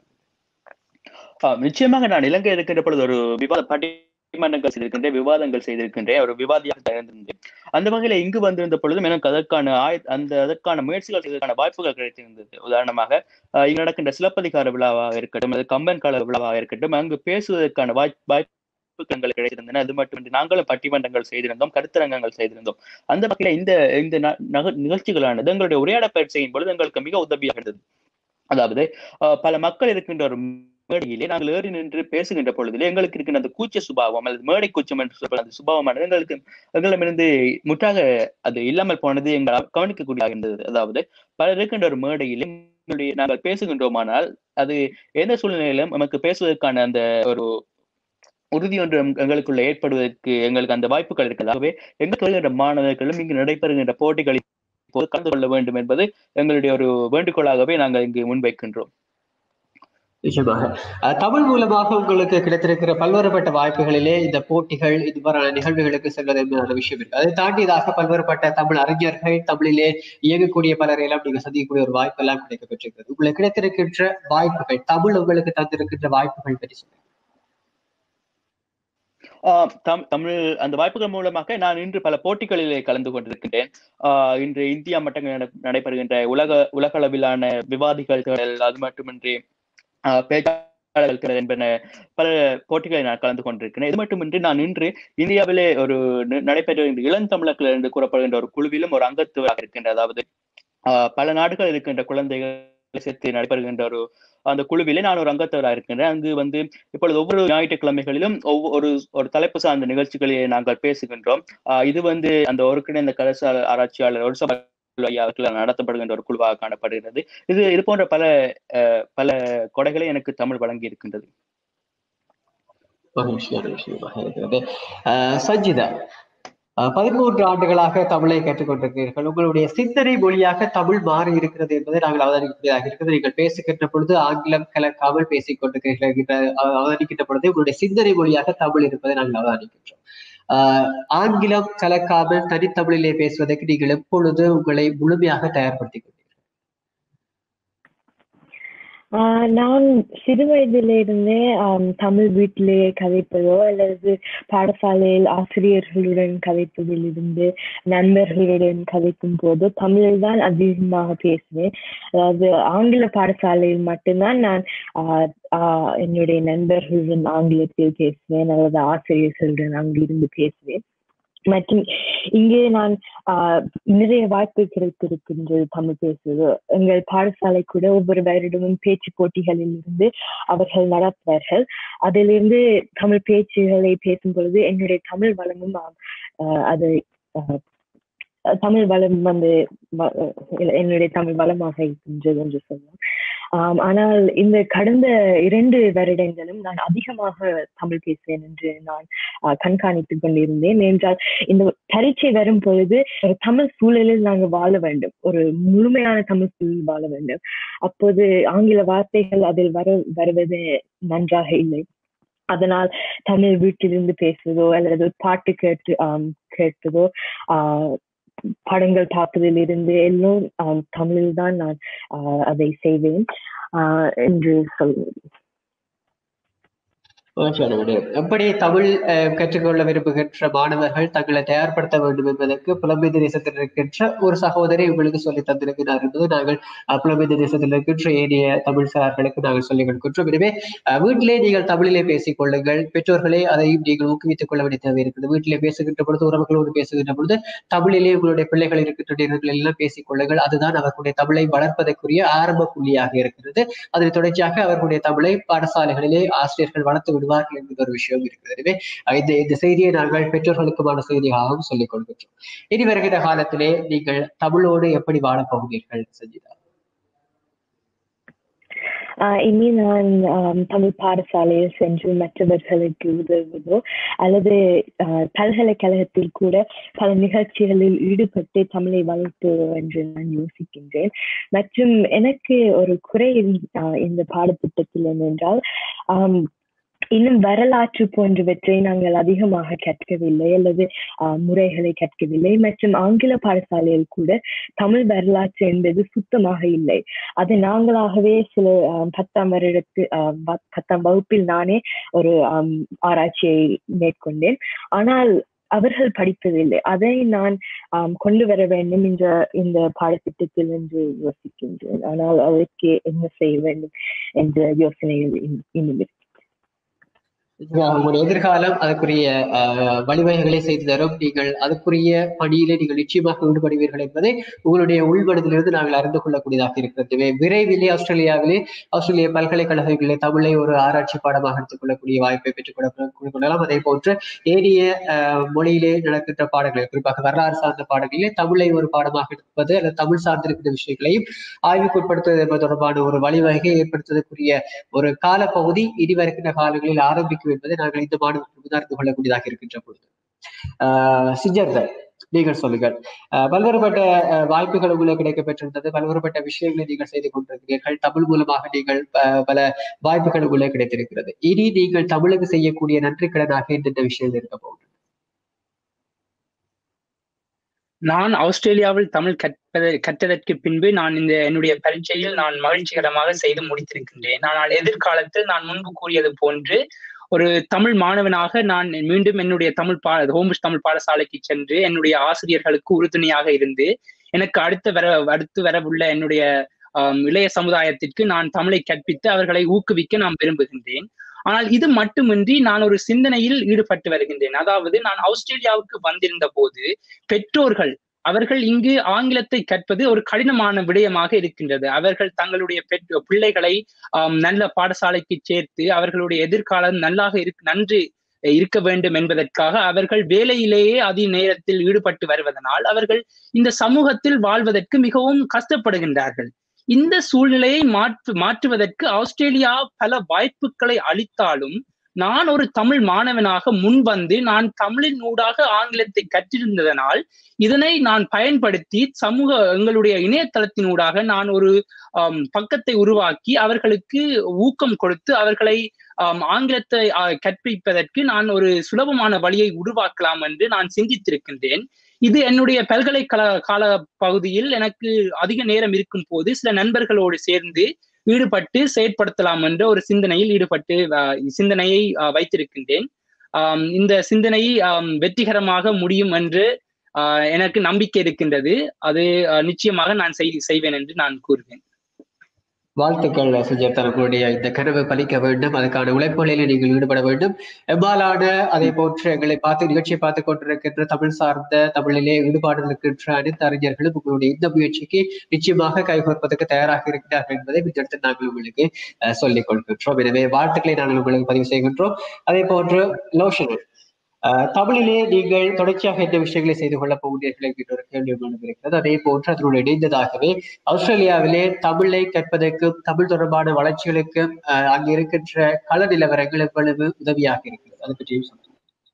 ஆஹ் நிச்சயமாக நான் இலங்கை இருக்கின்ற பொழுது ஒரு விவாத பட்டிமன்றங்கள் செய்திருக்கின்றேன் விவாதங்கள் செய்திருக்கின்றேன் ஒரு விவாதியாக இருந்திருந்தேன் அந்த வகையில இங்கு வந்திருந்த பொழுதும் எனக்கு அதற்கான ஆய அந்த அதற்கான முயற்சிகள் செய்வதற்கான வாய்ப்புகள் கிடைத்திருந்தது உதாரணமாக ஆஹ் இங்கு நடக்கின்ற சிலப்பதிகார விழாவாக இருக்கட்டும் அல்லது கம்பன் கால விழாவாக இருக்கட்டும் அங்கு பேசுவதற்கான வாய்ப்பு வாய்ப்புகள் எங்களுக்கு கிடைத்திருந்தன அது மட்டுமின்றி நாங்களும் பட்டிமன்றங்கள் செய்திருந்தோம் கருத்தரங்கங்கள் செய்திருந்தோம் அந்த வகையில இந்த இந்த ந- நக- நிகழ்ச்சிகளானது எங்களுடைய உரையாட பயிற்சி செய்யும் பொழுது எங்களுக்கு மிக உதவியாக இருந்தது அதாவது ஆஹ் பல மக்கள் இருக்கின்ற ஒரு மேடையிலே நாங்கள் ஏறி நின்று பேசுகின்ற பொழுதிலே எங்களுக்கு இருக்கின்ற அந்த கூச்ச சுபாவம் அல்லது மேடை கூச்சம் என்று சொல்லப்படும் அந்த சுபாவமானது எங்களுக்கு எங்களிடமிருந்து முற்றாக அது இல்லாமல் போனது எங்களால் கவனிக்கக்கூடியதாக இருந்தது அதாவது பலர் இருக்கின்ற ஒரு மேடையிலே எங்களுடைய நாங்கள் பேசுகின்றோமானால் அது எந்த சூழ்நிலையிலும் நமக்கு பேசுவதற்கான அந்த ஒரு உறுதி ஒன்று எங்க- எங்களுக்குள்ள ஏற்படுவதற்கு எங்களுக்கு அந்த வாய்ப்புகள் இருக்கிறது ஆகவே எங்கள் தொழில்கின்ற மாணவர்களும் இங்கு நடைபெறுகின்ற போட்டிகளில் போது கலந்து கொள்ள வேண்டும் என்பது எங்களுடைய ஒரு வேண்டுகோளாகவே நாங்கள் இங்கு முன்வைக்கின்றோம் நிச்சயமாக அஹ், தமிழ் மூலமாக உங்களுக்கு கிடைத்திருக்கிற பல்வேறுபட்ட வாய்ப்புகளிலே இந்த போட்டிகள் இவ்வாறான நிகழ்வுகளுக்கு செல்வது என்பதான விஷயம் இருக்கு அதை தாண்டியதாக பல்வேறுபட்ட தமிழ் அறிஞர்கள் தமிழிலே இயங்கக்கூடிய பலரை எல்லாம் நீங்க சந்திக்கக்கூடிய ஒரு வாய்ப்பு எல்லாம் கிடைக்கப்பட்டிருக்கிறது உங்களுக்கு கிடைத்திருக்கின்ற வாய்ப்புகள் தமிழ் உங்களுக்கு தந்திருக்கின்ற வாய்ப்புகள் பற்றி சொல்லுங்க ஆஹ் தம்- தமிழ் அந்த வாய்ப்புகள் மூலமாக நான் இன்று பல போட்டிகளிலே கலந்து கொண்டிருக்கின்றேன் ஆஹ் இன்று இந்தியா மட்டங்கள் நட- நடைபெறுகின்ற உலக உலகளவிலான விவாதிகள் அது மட்டுமின்றி ஆஹ் பேச்சாளர்கள் என்பன பல போட்டிகளை நான் கலந்து கொண்டிருக்கிறேன் இது மட்டுமின்றி நான் இன்று இந்தியாவிலே ஒரு ந- நடைபெறுகின்ற இளந்தமிழர்கள் என்று கூறப்படுகின்ற ஒரு குழுவிலும் ஒரு அங்கத்துவராக இருக்கின்ற அதாவது ஆஹ் பல நாடுகள் இருக்கின்ற குழந்தைகளை சேர்த்து நடைபெறுகின்ற ஒரு அந்த குழுவிலே நான் ஒரு அங்கத்தவராக இருக்கின்றேன் அங்கு வந்து இப்பொழுது ஒவ்வொரு ஞாயிற்றுக்கிழமைகளிலும் ஒவ்வொரு ஒரு தலைப்பு சார்ந்த நிகழ்ச்சிகளை நாங்கள் பேசுகின்றோம் ஆஹ் இது வந்து அந்த ஒருங்கிணைந்த கலச ஆராய்ச்சியாளர் ஒரு சபை அவர்களால் நடத்தப்படுகின்ற ஒரு குழுவாக காணப்படுகிறது இது இது போன்ற பல அஹ், பல கொடைகளை எனக்கு தமிழ் வழங்கி இருக்கின்றது மகிழ்ச்சியான விஷயமாக இருக்கிறது அஹ் சஞ்சிதா அஹ் பதிமூன்று ஆண்டுகளாக தமிழை கற்றுக்கொண்டிருக்கிறீர்கள் உங்களுடைய சிந்தனை மொழியாக தமிழ் மாறி இருக்கிறது என்பதை நாங்கள் அவதானிக்கக்கூடியதாக இருக்கிறது நீங்கள் பேசுகின்ற பொழுது ஆங்கிலம் கலக்காமல் பேசிக் கொண்டிருக்கிறீர்கள் என்கின்ற அஹ் அவதானிக்கின்ற பொழுது உங்களுடைய சிந்தனை மொழியாக தமிழ் இருப்பதை நாங்கள் அவதானிக்கின்றோம் ஆஹ் ஆங்கிலம் கலக்காமல் தனித்தமிழிலே பேசுவதற்கு நீங்கள் எப்பொழுது உங்களை முழுமையாக தயார்படுத்திக் கொண்டீர்கள் ஆஹ் நான் சிறு வயதிலிருந்தே ஆம், தமிழ் வீட்டிலே கதைப்பதோ அல்லது பாடசாலையில் ஆசிரியர்களுடன் கதைப்பதில் இருந்து நண்பர்களுடன் கதைக்கும் போது தமிழில் தான் அதிகமாக பேசுவேன் அதாவது ஆங்கில பாடசாலையில் மட்டும்தான் நான் ஆஹ், ஆஹ், என்னுடைய நண்பர்களுடன் ஆங்கிலத்தில் பேசுவேன் அல்லது ஆசிரியர்களுடன் அங்கிருந்து பேசுவேன் மற்றும் இங்கே நான் ஆஹ், நிறைய வாய்ப்பு கிடைத்திருக்கின்றது தமிழ் பேசுவது எங்கள் பாடசாலை கூட ஒவ்வொரு வருடமும் பேச்சு போட்டிகளில் இருந்து அவர்கள் நடத்துவார்கள் அதிலிருந்து தமிழ் பேச்சுகளை பேசும் பொழுது என்னுடைய தமிழ் வளமும் ஆஹ், அது ஆஹ், தமிழ் வளம் வந்து வ- என்னுடைய தமிழ் வளமாக இருக்கின்றது என்று சொல்லலாம் ஆம், ஆனால் இந்த கடந்த இரண்டு வருடங்களும் நான் அதிகமாக தமிழ் பேசுவேன் என்று நான் ஆஹ், கண்காணித்துக் கொண்டிருந்தேன் என்றால் இந்த பரீட்சை வரும் பொழுது ஒரு தமிழ் சூழலில் நாங்கள் வாழ வேண்டும் ஒரு முழுமையான தமிழ் சூழலில் வாழ வேண்டும் அப்போது ஆங்கில வார்த்தைகள் அதில் வர வருவது நன்றாக இல்லை அதனால் தமிழ் வீட்டிலிருந்து பேசுவதோ அல்லது பாட்டு கேட்டு ஆம், கேட்பதோ ஆஹ் படங்கள் பார்ப்பதில் இருந்து எல்லாம் ஆஹ் தமிழில் தான் நான் ஆஹ் அதை செய்வேன் ஆஹ் என்று சொல்வேன் மகிழ்ச்சியான விடயம். எப்படி தமிழ் அஹ், கற்றுக்கொள்ள விரும்புகின்ற மாணவர்கள் தங்களை தயார்படுத்த வேண்டும் என்பதற்கு புலம்பெயர்ந்த தேசத்தில் இருக்கின்ற ஒரு சகோதரி உங்களுக்கு சொல்லி தந்திருக்கிறார் என்பது நாங்கள் அஹ், புலம்பெயர்ந்த தேசத்தில் இருக்கின்ற ஏனைய தமிழ் சார்களுக்கு நாங்கள் சொல்லிக் கொடுக்கின்றோம் எனவே அஹ், வீட்டிலே நீங்கள் தமிழிலே பேசிக் கொள்ளுங்கள் பெற்றோர்களே அதையும் நீங்கள் ஊக்குவித்துக் கொள்ள வேண்டிய தேவை இருக்கிறது வீட்டிலே பேசுகின்ற பொழுது உறவுகளோடு பேசுகின்ற பொழுது தமிழிலே உங்களுடைய பிள்ளைகள் இருக்கின்ற நேரங்கள் எல்லாம் பேசிக் கொள்ளுங்கள் அதுதான் அவர்களுடைய தமிழை வளர்ப்பதற்குரிய ஆரம்ப புள்ளியாக இருக்கிறது அதனை தொடர்ச்சியாக அவர்களுடைய தமிழை பாடசாலைகளிலே ஆசிரியர்கள் வளர்த்து விடுவார்கள் என்கிற ஒரு விஷயம் இருக்கிறது எனவே அஹ் இந்த இந்த செய்தியை நாங்கள் பெற்றோர்களுக்குமான செய்தியாகவும் சொல்லிக் கொள்கின்றோம் இனி வருகிற காலத்திலே நீங்கள் தமிழோடு எப்படி வாழப் போகிறீர்கள் சஞ்சிதா ஆஹ் இனி நான் ஆம், தமிழ் பாடசாலையில் சென்று மற்றவர்களுக்கு உதவுவதோ அல்லது ஆஹ், பல்கலைக்கழகத்தில் கூட பல நிகழ்ச்சிகளில் ஈடுபட்டு தமிழை வளர்ப்பதோ என்று நான் யோசிக்கின்றேன் மற்றும் எனக்கு ஒரு குறை ஆஹ், இந்த பாடத்திட்டத்தில் என்னென்றால் ஆம், இன்னும் வரலாற்று போன்றவற்றை நாங்கள் அதிகமாக கற்கவில்லை அல்லது ஆஹ், முறைகளை கற்கவில்லை மற்றும் ஆங்கில பாடசாலையில் கூட தமிழ் வரலாற்று என்பது சுத்தமாக இல்லை அது நாங்களாகவே சில ஆஹ், பத்தாம் வருடத்து ஆஹ், ப- பத்தாம் வகுப்பில் நானே ஒரு ஆம், ஆராய்ச்சியை மேற்கொண்டேன் ஆனால் அவர்கள் படிப்பதில்லை அதை நான் ஆம், கொண்டு வர வேண்டும் என்ற இந்த பாடத்திட்டத்தில் என்று யோசிக்கின்றேன் ஆனால் அதற்கு என்ன செய்ய வேண்டும் என்ற யோசனைகள் இன்- இன்னும் இருக்கு. நிச்சயமாக உங்களுடைய எதிர்காலம் அதற்குரிய அஹ், வழிவகைகளை செய்து தரும் நீங்கள் அதற்குரிய பணியிலே நீங்கள் நிச்சயமாக ஈடுபடுவீர்கள் என்பதை உங்களுடைய உள்மனதிலிருந்து நாங்கள் அறிந்து கொள்ளக்கூடியதாக இருக்கிறது எனவே விரைவிலே ஆஸ்திரேலியாவிலே ஆஸ்திரேலிய பல்கலைக்கழகங்களிலே தமிழை ஒரு ஆராய்ச்சி பாடமாக எடுத்துக்கொள்ளக்கூடிய வாய்ப்பை பெற்றுக் கொள்ள கொள்ளலாம் அதே போன்று ஏனைய அஹ், மொழியிலே நடக்கின்ற பாடங்கள் குறிப்பாக வரலாறு சார்ந்த பாடங்களிலே தமிழை ஒரு பாடமாக எடுப்பது அல்லது தமிழ் சார்ந்திருக்கிற விஷயங்களையும் ஆய்வுக்குட்படுத்துவது என்பது தொடர்பான ஒரு வழிவகையை ஏற்படுத்துவதற்குரிய ஒரு காலப்பகுதி இனி வருகின்ற காலங்களில் ஆரம்பிக்கும் என்பதை நாங்கள் இந்த மாணவர்களுக்கு உணர்ந்து கொள்ளக்கூடியதாக இருக்கின்ற பொழுது ஆஹ் சிஜர்தர் நீங்கள் சொல்லுங்கள் அஹ் பல்வேறுபட்ட அஹ், வாய்ப்புகள் உங்களுக்கு கிடைக்க பெற்றிருந்தது பல்வேறுபட்ட விஷயங்களை நீங்கள் செய்து கொண்டிருக்கிறீர்கள் தமிழ் மூலமாக நீங்கள் அஹ், பல வாய்ப்புகள் உங்களுக்கு கிடைத்திருக்கிறது இனி நீங்கள் தமிழுக்கு செய்யக்கூடிய நன்றி கடனாக என்னென்ன விஷயங்கள் இருக்க போகுது நான் ஆஸ்திரேலியாவில் தமிழ் கற்பது கற்றதற்கு பின்பு நான் இந்த என்னுடைய பரீட்சையில் நான் மகிழ்ச்சிகரமாக செய்து முடித்திருக்கின்றேன் ஆனால் எதிர்காலத்தில் நான் முன்பு கூறியது போன்று ஒரு தமிழ் மாணவனாக நான் மீண்டும் என்னுடைய தமிழ் பா ஹோம்ஸ் தமிழ் பாடசாலைக்கு சென்று என்னுடைய ஆசிரியர்களுக்கு உறுதுணையாக இருந்து எனக்கு அடுத்து வர அடுத்து வரவுள்ள என்னுடைய ஆம், இளைய சமுதாயத்திற்கு நான் தமிழை கற்பித்து அவர்களை ஊக்குவிக்க நான் விரும்புகின்றேன் ஆனால் இது மட்டுமின்றி நான் ஒரு சிந்தனையில் ஈடுபட்டு வருகின்றேன் அதாவது நான் ஆஸ்திரேலியாவுக்கு வந்திருந்த போது பெற்றோர்கள் அவர்கள் இங்கு ஆங்கிலத்தை கற்பது ஒரு கடினமான விடயமாக இருக்கின்றது அவர்கள் தங்களுடைய பெற்றோ பிள்ளைகளை ஆம், நல்ல பாடசாலைக்கு சேர்த்து அவர்களுடைய எதிர்காலம் நல்லாக இருக்கு நன்று இருக்க வேண்டும் என்பதற்காக அவர்கள் வேலையிலேயே அதிக நேரத்தில் ஈடுபட்டு வருவதனால் அவர்கள் இந்த சமூகத்தில் வாழ்வதற்கு மிகவும் கஷ்டப்படுகின்றார்கள் இந்த சூழ்நிலையை மாற்று மாற்றுவதற்கு ஆஸ்திரேலியா பல வாய்ப்புகளை அளித்தாலும் நான் ஒரு தமிழ் மாணவனாக முன்வந்து நான் தமிழின் ஊடாக ஆங்கிலத்தை கற்றிருந்ததனால் இதனை நான் பயன்படுத்தி சமூக எங்களுடைய இணையதளத்தின் ஊடாக நான் ஒரு ஆம், பக்கத்தை உருவாக்கி அவர்களுக்கு ஊக்கம் கொடுத்து அவர்களை ஆம், ஆங்கிலத்தை ஆ, கற்பிப்பதற்கு நான் ஒரு சுலபமான வழியை உருவாக்கலாம் என்று நான் சிந்தித்திருக்கின்றேன் இது என்னுடைய பல்கலைக்கழக கால பகுதியில் எனக்கு அதிக நேரம் இருக்கும் போது சில நண்பர்களோடு சேர்ந்து ஈடுபட்டு செயற்படுத்தலாம் என்ற ஒரு சிந்தனையில் ஈடுபட்டு ஆஹ், சிந்தனையை ஆஹ், வைத்திருக்கின்றேன் ஆம், இந்த சிந்தனை ஆம், வெற்றிகரமாக முடியும் என்று ஆஹ், எனக்கு நம்பிக்கை இருக்கின்றது அது ஆஹ், நிச்சயமாக நான் செய் செய்வேன் என்று நான் கூறுவேன் வாழ்த்துக்கள் சுஜாதா உங்களுடைய இந்த கனவு பலிக்க வேண்டும் அதுக்கான உழைப்புகளில் நீங்கள் ஈடுபட வேண்டும் எவ்வாறான அதை போன்று எங்களை பார்த்து நிகழ்ச்சியை பார்த்து கொண்டிருக்கின்ற தமிழ் சார்ந்த தமிழிலே ஈடுபாடு இருக்கின்ற அனைத்து அறிஞர்களும் உங்களுடைய இந்த முயற்சிக்கு நிச்சயமாக கைகோர்ப்பதற்கு தயாராக இருக்கிறார்கள் என்பதை இந்த நாங்கள் உங்களுக்கு அஹ், சொல்லிக் கொள்கின்றோம் எனவே வாழ்த்துக்களை நாங்கள் உங்களுக்கு பதிவு செய்கின்றோம் அதே போன்று லோஷன் அஹ், தமிழிலே நீங்கள் தொடர்ச்சியாக எந்த விஷயங்களை செய்து கொள்ளப் போகிறீர்கள் என்கின்ற ஒரு கேள்வி உங்களுக்கு இருக்கிறது அதே போன்று அதனுடன் இணைந்ததாகவே ஆஸ்திரேலியாவிலே தமிழை கற்பதற்கும் தமிழ் தொடர்பான வளர்ச்சிகளுக்கும் அஹ், அங்கு இருக்கின்ற கள நிலவரங்கள் எவ்வளவு உதவியாக இருக்கிறது அதை பற்றியும் சொல்லுங்க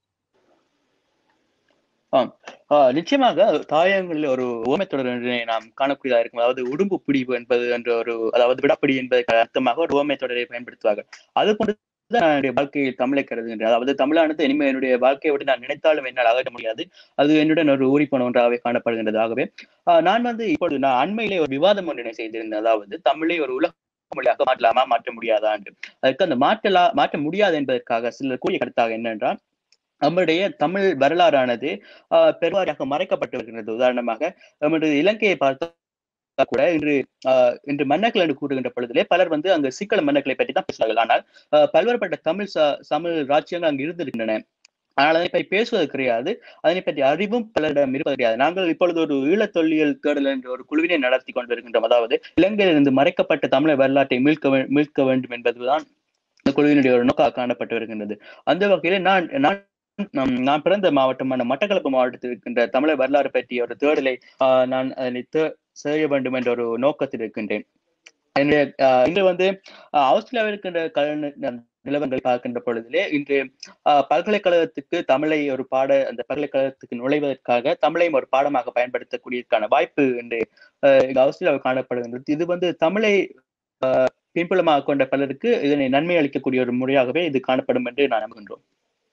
ஆஹ் நிச்சயமாக தாயங்களில் ஒரு ஓமை தொடர் ஒன்றை நாம் காணக்கூடியதா இருக்கும் அதாவது உடும்பு பிடிவு என்பது என்ற ஒரு அதாவது விடப்பிடி என்பதற்கு அர்த்தமாக ஒரு ஓமை தொடரை பயன்படுத்துவார்கள் அது போன்று தான் நான் என்னுடைய வாழ்க்கையை தமிழை கருதுகின்றேன் அதாவது தமிழானது இனிமே என்னுடைய வாழ்க்கையை விட்டு நான் நினைத்தாலும் என்னால் அகற்ற முடியாது அது என்னுடன் ஒரு ஊறிப்போன ஒன்றாகவே காணப்படுகின்றது ஆகவே ஆஹ் நான் வந்து இப்பொழுது நான் அண்மையிலே ஒரு விவாதம் ஒன்றினை செய்திருந்தேன் அதாவது தமிழை ஒரு உலக மொழியாக மாற்றலாமா மாற்ற முடியாதா என்று அதுக்கு அந்த மாற்றலா மாற்ற முடியாது என்பதற்காக சிலர் கூறிய கருத்தாக என்னென்றால் நம்முடைய தமிழ் வரலாறானது ஆஹ் பெருவாரியாக மறைக்கப்பட்டு வருகின்றது உதாரணமாக நம்முடைய இலங்கையை பார்த்தா கூட இன்று ஆஹ் இன்று மன்னர்கள் என்று கூறுகின்ற பொழுதிலே பலர் வந்து அங்கு சிங்கள மன்னர்களை பற்றி தான் பேசுவார்கள் ஆனால் ஆஹ் பல்வேறுபட்ட தமிழ் ச- தமிழ் ராஜ்யங்கள் அங்கு இருந்திருக்கின்றன ஆனால் அதை பற்றி பேசுவது கிடையாது அதனை பற்றி அறிவும் பலரிடம் இருப்பது கிடையாது நாங்கள் இப்பொழுது ஒரு ஈழத் தொல்லியல் தேடல் என்ற ஒரு குழுவினை நடத்தி கொண்டிருக்கின்றோம் அதாவது இலங்கையிலிருந்து மறைக்கப்பட்ட தமிழர் வரலாற்றை மீட்க வே- மீட்க வேண்டும் என்பதுதான் இந்த குழுவினுடைய ஒரு நோக்காக காணப்பட்டு வருகின்றது அந்த வகையில் நான் நான் நம்- நான் பிறந்த மாவட்டமான மட்டக்களப்பு மாவட்டத்தில் இருக்கின்ற தமிழர் வரலாறு பற்றிய ஒரு தேடலை ஆஹ் நான் அதனை தே- செய்ய வேண்டும் என்ற ஒரு நோக்கத்தில் இருக்கின்றேன் என்னுடைய ஆஹ் இன்று வந்து ஆஹ் ஆஸ்திரேலியாவில் இருக்கின்ற கல நிலவரங்களை பார்க்கின்ற பொழுதிலே இன்று ஆஹ் பல்கலைக்கழகத்துக்கு தமிழை ஒரு பாட அந்த பல்கலைக்கழகத்துக்கு நுழைவதற்காக தமிழையும் ஒரு பாடமாக பயன்படுத்தக்கூடியதற்கான வாய்ப்பு இன்று ஆஹ் இங்கு ஆஸ்திரேலியாவில் காணப்படுகின்றது இது வந்து தமிழை ஆஹ் பின்புலமாக கொண்ட பலருக்கு இதனை நன்மை அளிக்கக்கூடிய ஒரு முறையாகவே இது காணப்படும் என்று நான் நம்புகின்றோம்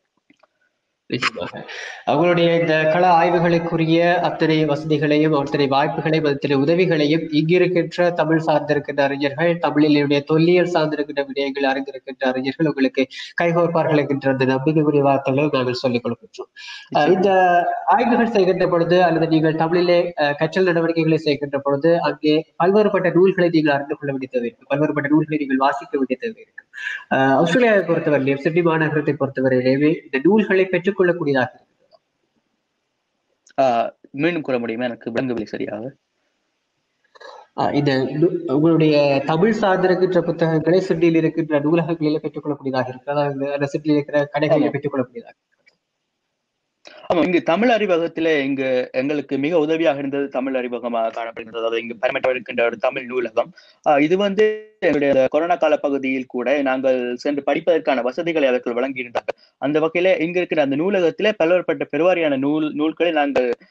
நிச்சயமாக அவங்களுடைய இந்த கள ஆய்வுகளுக்குரிய அத்தனை வசதிகளையும் அத்தனை வாய்ப்புகளையும் அத்தனை உதவிகளையும் இங்கிருக்கின்ற தமிழ் சார்ந்திருக்கின்ற அறிஞர்கள் தமிழினுடைய தொல்லியல் சார்ந்திருக்கின்ற விடயங்கள் அறிந்திருக்கின்ற அறிஞர்கள் உங்களுக்கு கைகோர்ப்பார்கள் என்கின்ற அந்த நம்பிக்கைக்குரிய வார்த்தைகளை நாங்கள் சொல்லிக் கொடுக்கின்றோம் அஹ் இந்த ஆய்வுகள் செய்கின்ற பொழுது அல்லது நீங்கள் தமிழிலே அஹ், கற்றல் நடவடிக்கைகளை செய்கின்ற பொழுது அங்கே பல்வேறுபட்ட நூல்களை நீங்கள் அறிந்து கொள்ள வேண்டிய தேவை இருக்கு பல்வேறுபட்ட நூல்களை நீங்கள் வாசிக்க வேண்டிய தேவை இருக்கு அஹ், ஆஸ்திரேலியாவை பொறுத்தவரையிலும் சிட்னி மாநகரத்தை பொறுத்தவரையிலேயே இந்த நூல்களை பெற்றுக்கொள்ளக்கூடியதாக இருக்கு ஆஹ் மீண்டும் கூற முடியுமா எனக்கு விளங்கவில்லை சரியாக அஹ் இந்த நூ- உங்களுடைய தமிழ் சார்ந்திருக்கின்ற புத்தகங்களை சிட்னியில் இருக்கின்ற நூலகங்களிலே பெற்றுக்கொள்ளக்கூடியதாக இருக்கு அதாவது அந்த சிட்னியில் இருக்கிற கடைகளில் ஆமா. பெற்றுக்கொள்ளக்கூடியதாக இருக்கு. ஆமா இங்கு தமிழ் அறிவகத்திலே இங்கு எங்களுக்கு மிக உதவியாக இருந்தது தமிழ் அறிவகமாக காணப்படுகிறது அதாவது இங்கு பரமட்டம் இருக்கின்ற ஒரு தமிழ் நூலகம் ஆஹ் இது வந்து எங்களுடைய அந்த கொரோனா கால பகுதியில் கூட நாங்கள் சென்று படிப்பதற்கான வசதிகளை அவர்கள் வழங்கியிருந்தார்கள் அந்த வகையில இங்க இருக்கிற அந்த நூலகத்திலே பல்வேறுபட்ட பெருவாரியான நூல் நூல்களை நாங்கள்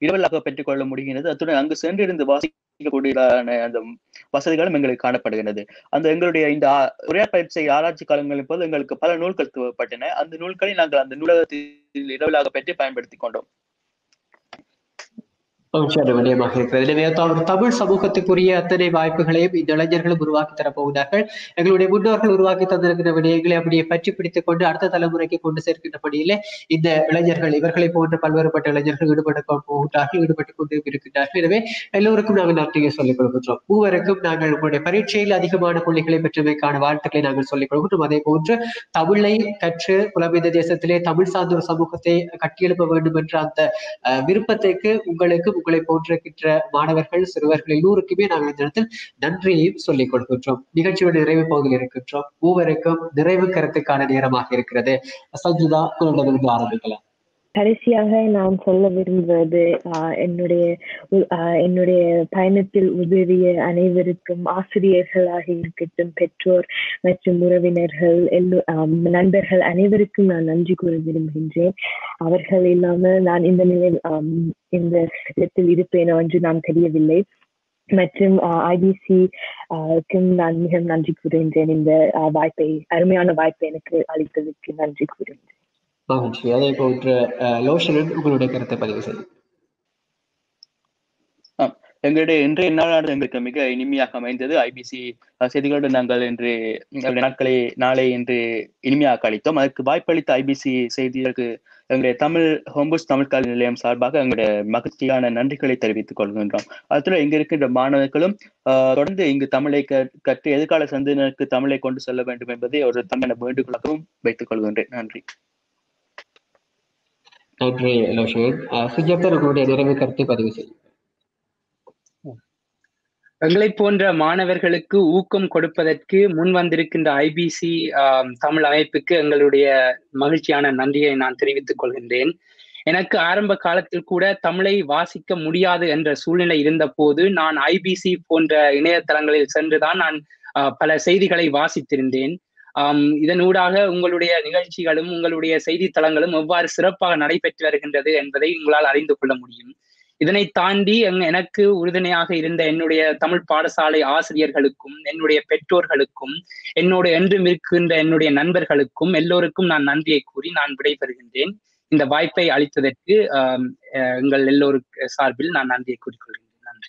இரவலாக பெற்றுக்கொள்ள முடிகிறது அத்துடன் அங்கு சென்றிருந்து வாசிக்கக்கூடியதான அந்த வசதிகளும் எங்களுக்கு காணப்படுகிறது அந்த எங்களுடைய இந்த ஆ- உரையாடல் பயிற்சி ஆராய்ச்சி காலங்களின் போது எங்களுக்கு பல நூல்கள் தேவைப்பட்டன அந்த நூல்களை நாங்கள் அந்த நூலகத்தில் இரவலாக பெற்று பயன்படுத்திக் கொண்டோம் மகிழ்ச்சியான விடயமாக இருக்கிறது எனவே தமிழ் தமிழ் சமூகத்துக்குரிய அத்தனை வாய்ப்புகளையும் இந்த இளைஞர்களும் உருவாக்கி தரப்போகிறார்கள் எங்களுடைய முன்னோர்கள் உருவாக்கி தந்திருக்கிற விடயங்களை அப்படியே பற்றி பிடித்துக் கொண்டு அடுத்த தலைமுறைக்கு கொண்டு சேர்க்கின்ற பணியிலே இந்த இளைஞர்கள் இவர்களை போன்ற பல்வேறுபட்ட இளைஞர்கள் ஈடுபட்டு போகிறார்கள் ஈடுபட்டுக் கொண்டு இருக்கின்றார்கள் எனவே எல்லோருக்கும் நாங்கள் நன்றியை சொல்லிக் கொடுக்கின்றோம் மூவருக்கும் நாங்கள் உங்களுடைய பரீட்சையில் அதிகமான புள்ளிகளை பெற்றமைக்கான வாழ்த்துக்களை நாங்கள் சொல்லிக் கொடுக்கின்றோம் அதே போன்று தமிழை கற்று புலமைந்த தேசத்திலே தமிழ் சார்ந்த ஒரு சமூகத்தை கட்டியெழுப்ப வேண்டும் என்ற அந்த அஹ், விருப்பத்திற்கு உங்களுக்கு உங்களை போன்றிருக்கின்ற மாணவர்கள் சிறுவர்கள் எல்லோருக்குமே நாங்கள் இந்த இடத்தில் நன்றியையும் சொல்லிக் கொடுக்கின்றோம் நிகழ்ச்சியோட நிறைவு பகுதியில் இருக்கின்றோம் மூவருக்கும் நிறைவு கருத்துக்கான நேரமாக இருக்கிறது சஞ்சிதா உங்களிடமிருந்து ஆரம்பிக்கலாம் கடைசியாக நான் சொல்ல விரும்புவது ஆஹ், என்னுடைய உ- ஆஹ், என்னுடைய பயணத்தில் உதவிய அனைவருக்கும் ஆசிரியர்களாக இருக்கட்டும் பெற்றோர் மற்றும் உறவினர்கள் எல்லோ ஆம், நண்பர்கள் அனைவருக்கும் நான் நன்றி கூற விரும்புகின்றேன் அவர்கள் இல்லாமல் நான் இந்த நிலையில் ஆம், இந்த இடத்தில் இருப்பேனோ என்று நான் தெரியவில்லை மற்றும் ஐபிசி நான் மிக நன்றி கூறுகின்றேன் இந்த ஆஹ், வாய்ப்பை அருமையான வாய்ப்பை எனக்கு அளித்ததற்கு நன்றி கூறுகின்றேன் மகிழ்ச்சி அதே போன்று அஹ், லோஷனன் உங்களுடைய கருத்தை பதிவு செய்யும் எங்களுடைய இன்றைய நாளானது எங்களுக்கு மிக இனிமையாக அமைந்தது ஐபிசி செய்திகளோடு நாங்கள் இன்று எங்களுடைய நாட்களை நாளை இன்று இனிமையாக கழித்தோம் அதற்கு வாய்ப்பளித்த ஐபிசி செய்திகளுக்கு எங்களுடைய தமிழ் ஹோம்புஸ் தமிழ் கல்வி நிலையம் சார்பாக எங்களுடைய மகிழ்ச்சியான நன்றிகளை தெரிவித்துக் கொள்கின்றோம் அதுல இங்க இருக்கின்ற மாணவர்களும் ஆஹ், தொடர்ந்து இங்கு தமிழை க- கற்று எதிர்கால சந்ததியினருக்கு தமிழை கொண்டு செல்ல வேண்டும் என்பதை ஒரு தமிழ் வேண்டுகோளாகவும் வைத்துக் கொள்கின்றேன் நன்றி நன்றி லோஷன் அஹ், சுஜாதா உங்களுடைய நிறைவு கருத்தை பதிவு செய்யும் எங்களை போன்ற மாணவர்களுக்கு ஊக்கம் கொடுப்பதற்கு முன் வந்திருக்கின்ற ஐபிசி தமிழ் அமைப்புக்கு எங்களுடைய மகிழ்ச்சியான நன்றியை நான் தெரிவித்துக் கொள்கின்றேன் எனக்கு ஆரம்ப காலத்தில் கூட தமிழை வாசிக்க முடியாது என்ற சூழ்நிலை இருந்த போது நான் ஐபிசி போன்ற இணையதளங்களில் சென்றுதான் நான் ஆஹ், பல செய்திகளை வாசித்திருந்தேன் ஆம், இதனூடாக உங்களுடைய நிகழ்ச்சிகளும் உங்களுடைய செய்தித்தளங்களும் எவ்வாறு சிறப்பாக நடைபெற்று வருகின்றது என்பதை உங்களால் அறிந்து கொள்ள முடியும் இதனை தாண்டி எங்க- எனக்கு உறுதுணையாக இருந்த என்னுடைய தமிழ் பாடசாலை ஆசிரியர்களுக்கும் என்னுடைய பெற்றோர்களுக்கும் என்னோட என்றும் இருக்கின்ற என்னுடைய நண்பர்களுக்கும் எல்லோருக்கும் நான் நன்றியை கூறி நான் விடைபெறுகின்றேன் இந்த வாய்ப்பை அளித்ததற்கு ஆம், அஹ், எங்கள் எல்லோருக்கு சார்பில் நான் நன்றியை கூறிக்கொள்கின்றேன் நன்றி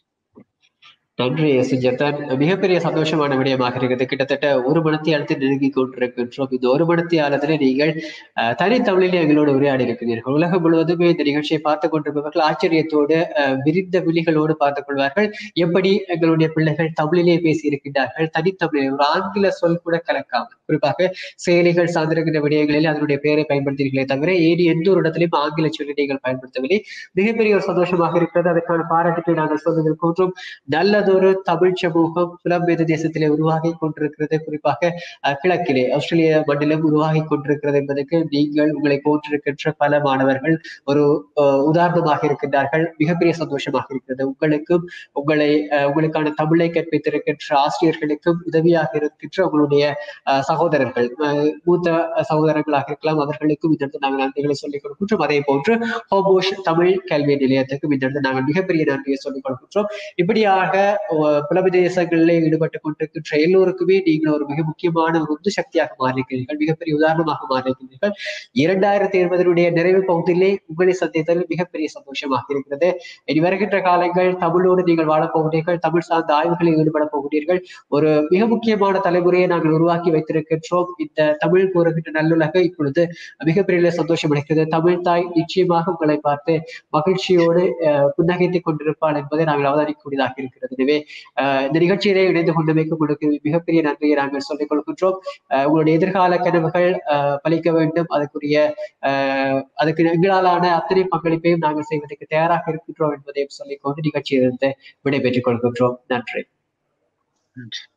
நன்றி சுஜாதன் மிகப்பெரிய சந்தோஷமான விடயமாக இருக்குது கிட்டத்தட்ட ஒரு மணத்தை அடுத்து நெருங்கி கொண்டிருக்கின்றோம் இந்த ஒரு மணத்தை ஆழத்தில் நீங்கள் அஹ், தனித்தமிழிலே எங்களோடு உரையாடி இருக்கிறீர்கள் உலகம் முழுவதுமே இந்த நிகழ்ச்சியை பார்த்துக் கொண்டிருப்பவர்கள் ஆச்சரியத்தோடு அஹ், விரிந்த விழிகளோடு பார்த்துக் கொள்வார்கள் எப்படி எங்களுடைய பிள்ளைகள் தமிழிலே பேசி இருக்கின்றார்கள் தனித்தமிழில் ஒரு ஆங்கில சொல் கூட கலக்காமல் குறிப்பாக செயலிகள் சார்ந்திருக்கின்ற விடயங்களில் அதனுடைய பெயரை பயன்படுத்தீர்களே தவிர ஏறி எந்த ஒரு இடத்திலும் ஆங்கில சொல்லி நீங்கள் பயன்படுத்தவில்லை மிகப்பெரிய ஒரு சந்தோஷமாக இருக்கிறது அதற்கான பாராட்டுகளை நாங்கள் சொல்வதற்கொன்றும் நல்லதொரு தமிழ் சமூகம் புலம்பெயர்ந்த தேசத்திலே உருவாகி கொண்டிருக்கிறது குறிப்பாக அஹ், கிழக்கிலே ஆஸ்திரேலிய மண்டலம் உருவாகி கொண்டிருக்கிறது என்பதற்கு நீங்கள் உங்களை போன்றிருக்கின்ற பல மாணவர்கள் ஒரு அஹ், உதாரணமாக இருக்கின்றார்கள் மிகப்பெரிய சந்தோஷமாக இருக்கிறது உங்களுக்கும் உங்களை அஹ், உங்களுக்கான தமிழை கற்பித்திருக்கின்ற ஆசிரியர்களுக்கும் உதவியாக இருக்கின்ற உங்களுடைய அஹ், சகோதரர்கள் அஹ், மூத்த சகோதரர்களாக இருக்கலாம் அவர்களுக்கும் இந்த இடத்தில் நாங்கள் நன்றிகளை சொல்லிக் கொடுக்கின்றோம் அதே போன்று ஹோபோஷ் தமிழ் கல்வி நிலையத்துக்கும் இந்த இடத்தில் நாங்கள் மிகப்பெரிய நன்றியை சொல்லிக் கொடுக்கின்றோம் இப்படியாக அஹ், புலபிதேசங்களில் ஈடுபட்டு கொண்டிருக்கின்ற எல்லோருக்குமே நீங்கள் ஒரு மிக முக்கியமான ஒரு உந்து சக்தியாக மாறியிருக்கிறீர்கள் மிகப்பெரிய உதாரணமாக மாறியிருக்கிறீர்கள் இரண்டாயிரத்தி இருபதனுடைய நிறைவு பகுதியிலே உங்களை சந்தித்ததில் மிகப்பெரிய சந்தோஷமாக இருக்கிறது இனி வருகின்ற காலங்கள் தமிழோடு நீங்கள் வாழப் போகிறீர்கள் தமிழ் சார்ந்த ஆய்வுகளில் ஈடுபட போகிறீர்கள் ஒரு மிக முக்கியமான தலைமுறையை நாங்கள் உருவாக்கி வைத்திருக்கின்றோம் இந்த தமிழ் கூறுகின்ற நல்லுலக இப்பொழுது மிகப்பெரிய சந்தோஷம் அளிக்கிறது தமிழ் தாய் நிச்சயமாக உங்களை பார்த்து மகிழ்ச்சியோடு அஹ், புன்னகைத்துக் கொண்டிருப்பாள் என்பதை நாங்கள் அவதானிக்கக்கூடியதாக இருக்கிறது எனவே அஹ், இந்த நிகழ்ச்சியிலே இணைந்து கொண்டமைக்கு உங்களுக்கு மிகப்பெரிய நன்றியை நாங்கள் சொல்லிக் கொள்கின்றோம் அஹ், உங்களுடைய எதிர்கால கனவுகள் அஹ், பலிக்க வேண்டும் அதுக்குரிய அஹ், அதுக்கு எங்களாலான அத்தனை பங்களிப்பையும் நாங்கள் செய்வதற்கு தயாராக இருக்கின்றோம் என்பதையும் சொல்லிக்கொண்டு நிகழ்ச்சியிலிருந்து விடைபெற்றுக் கொள்கின்றோம் நன்றி நன்றி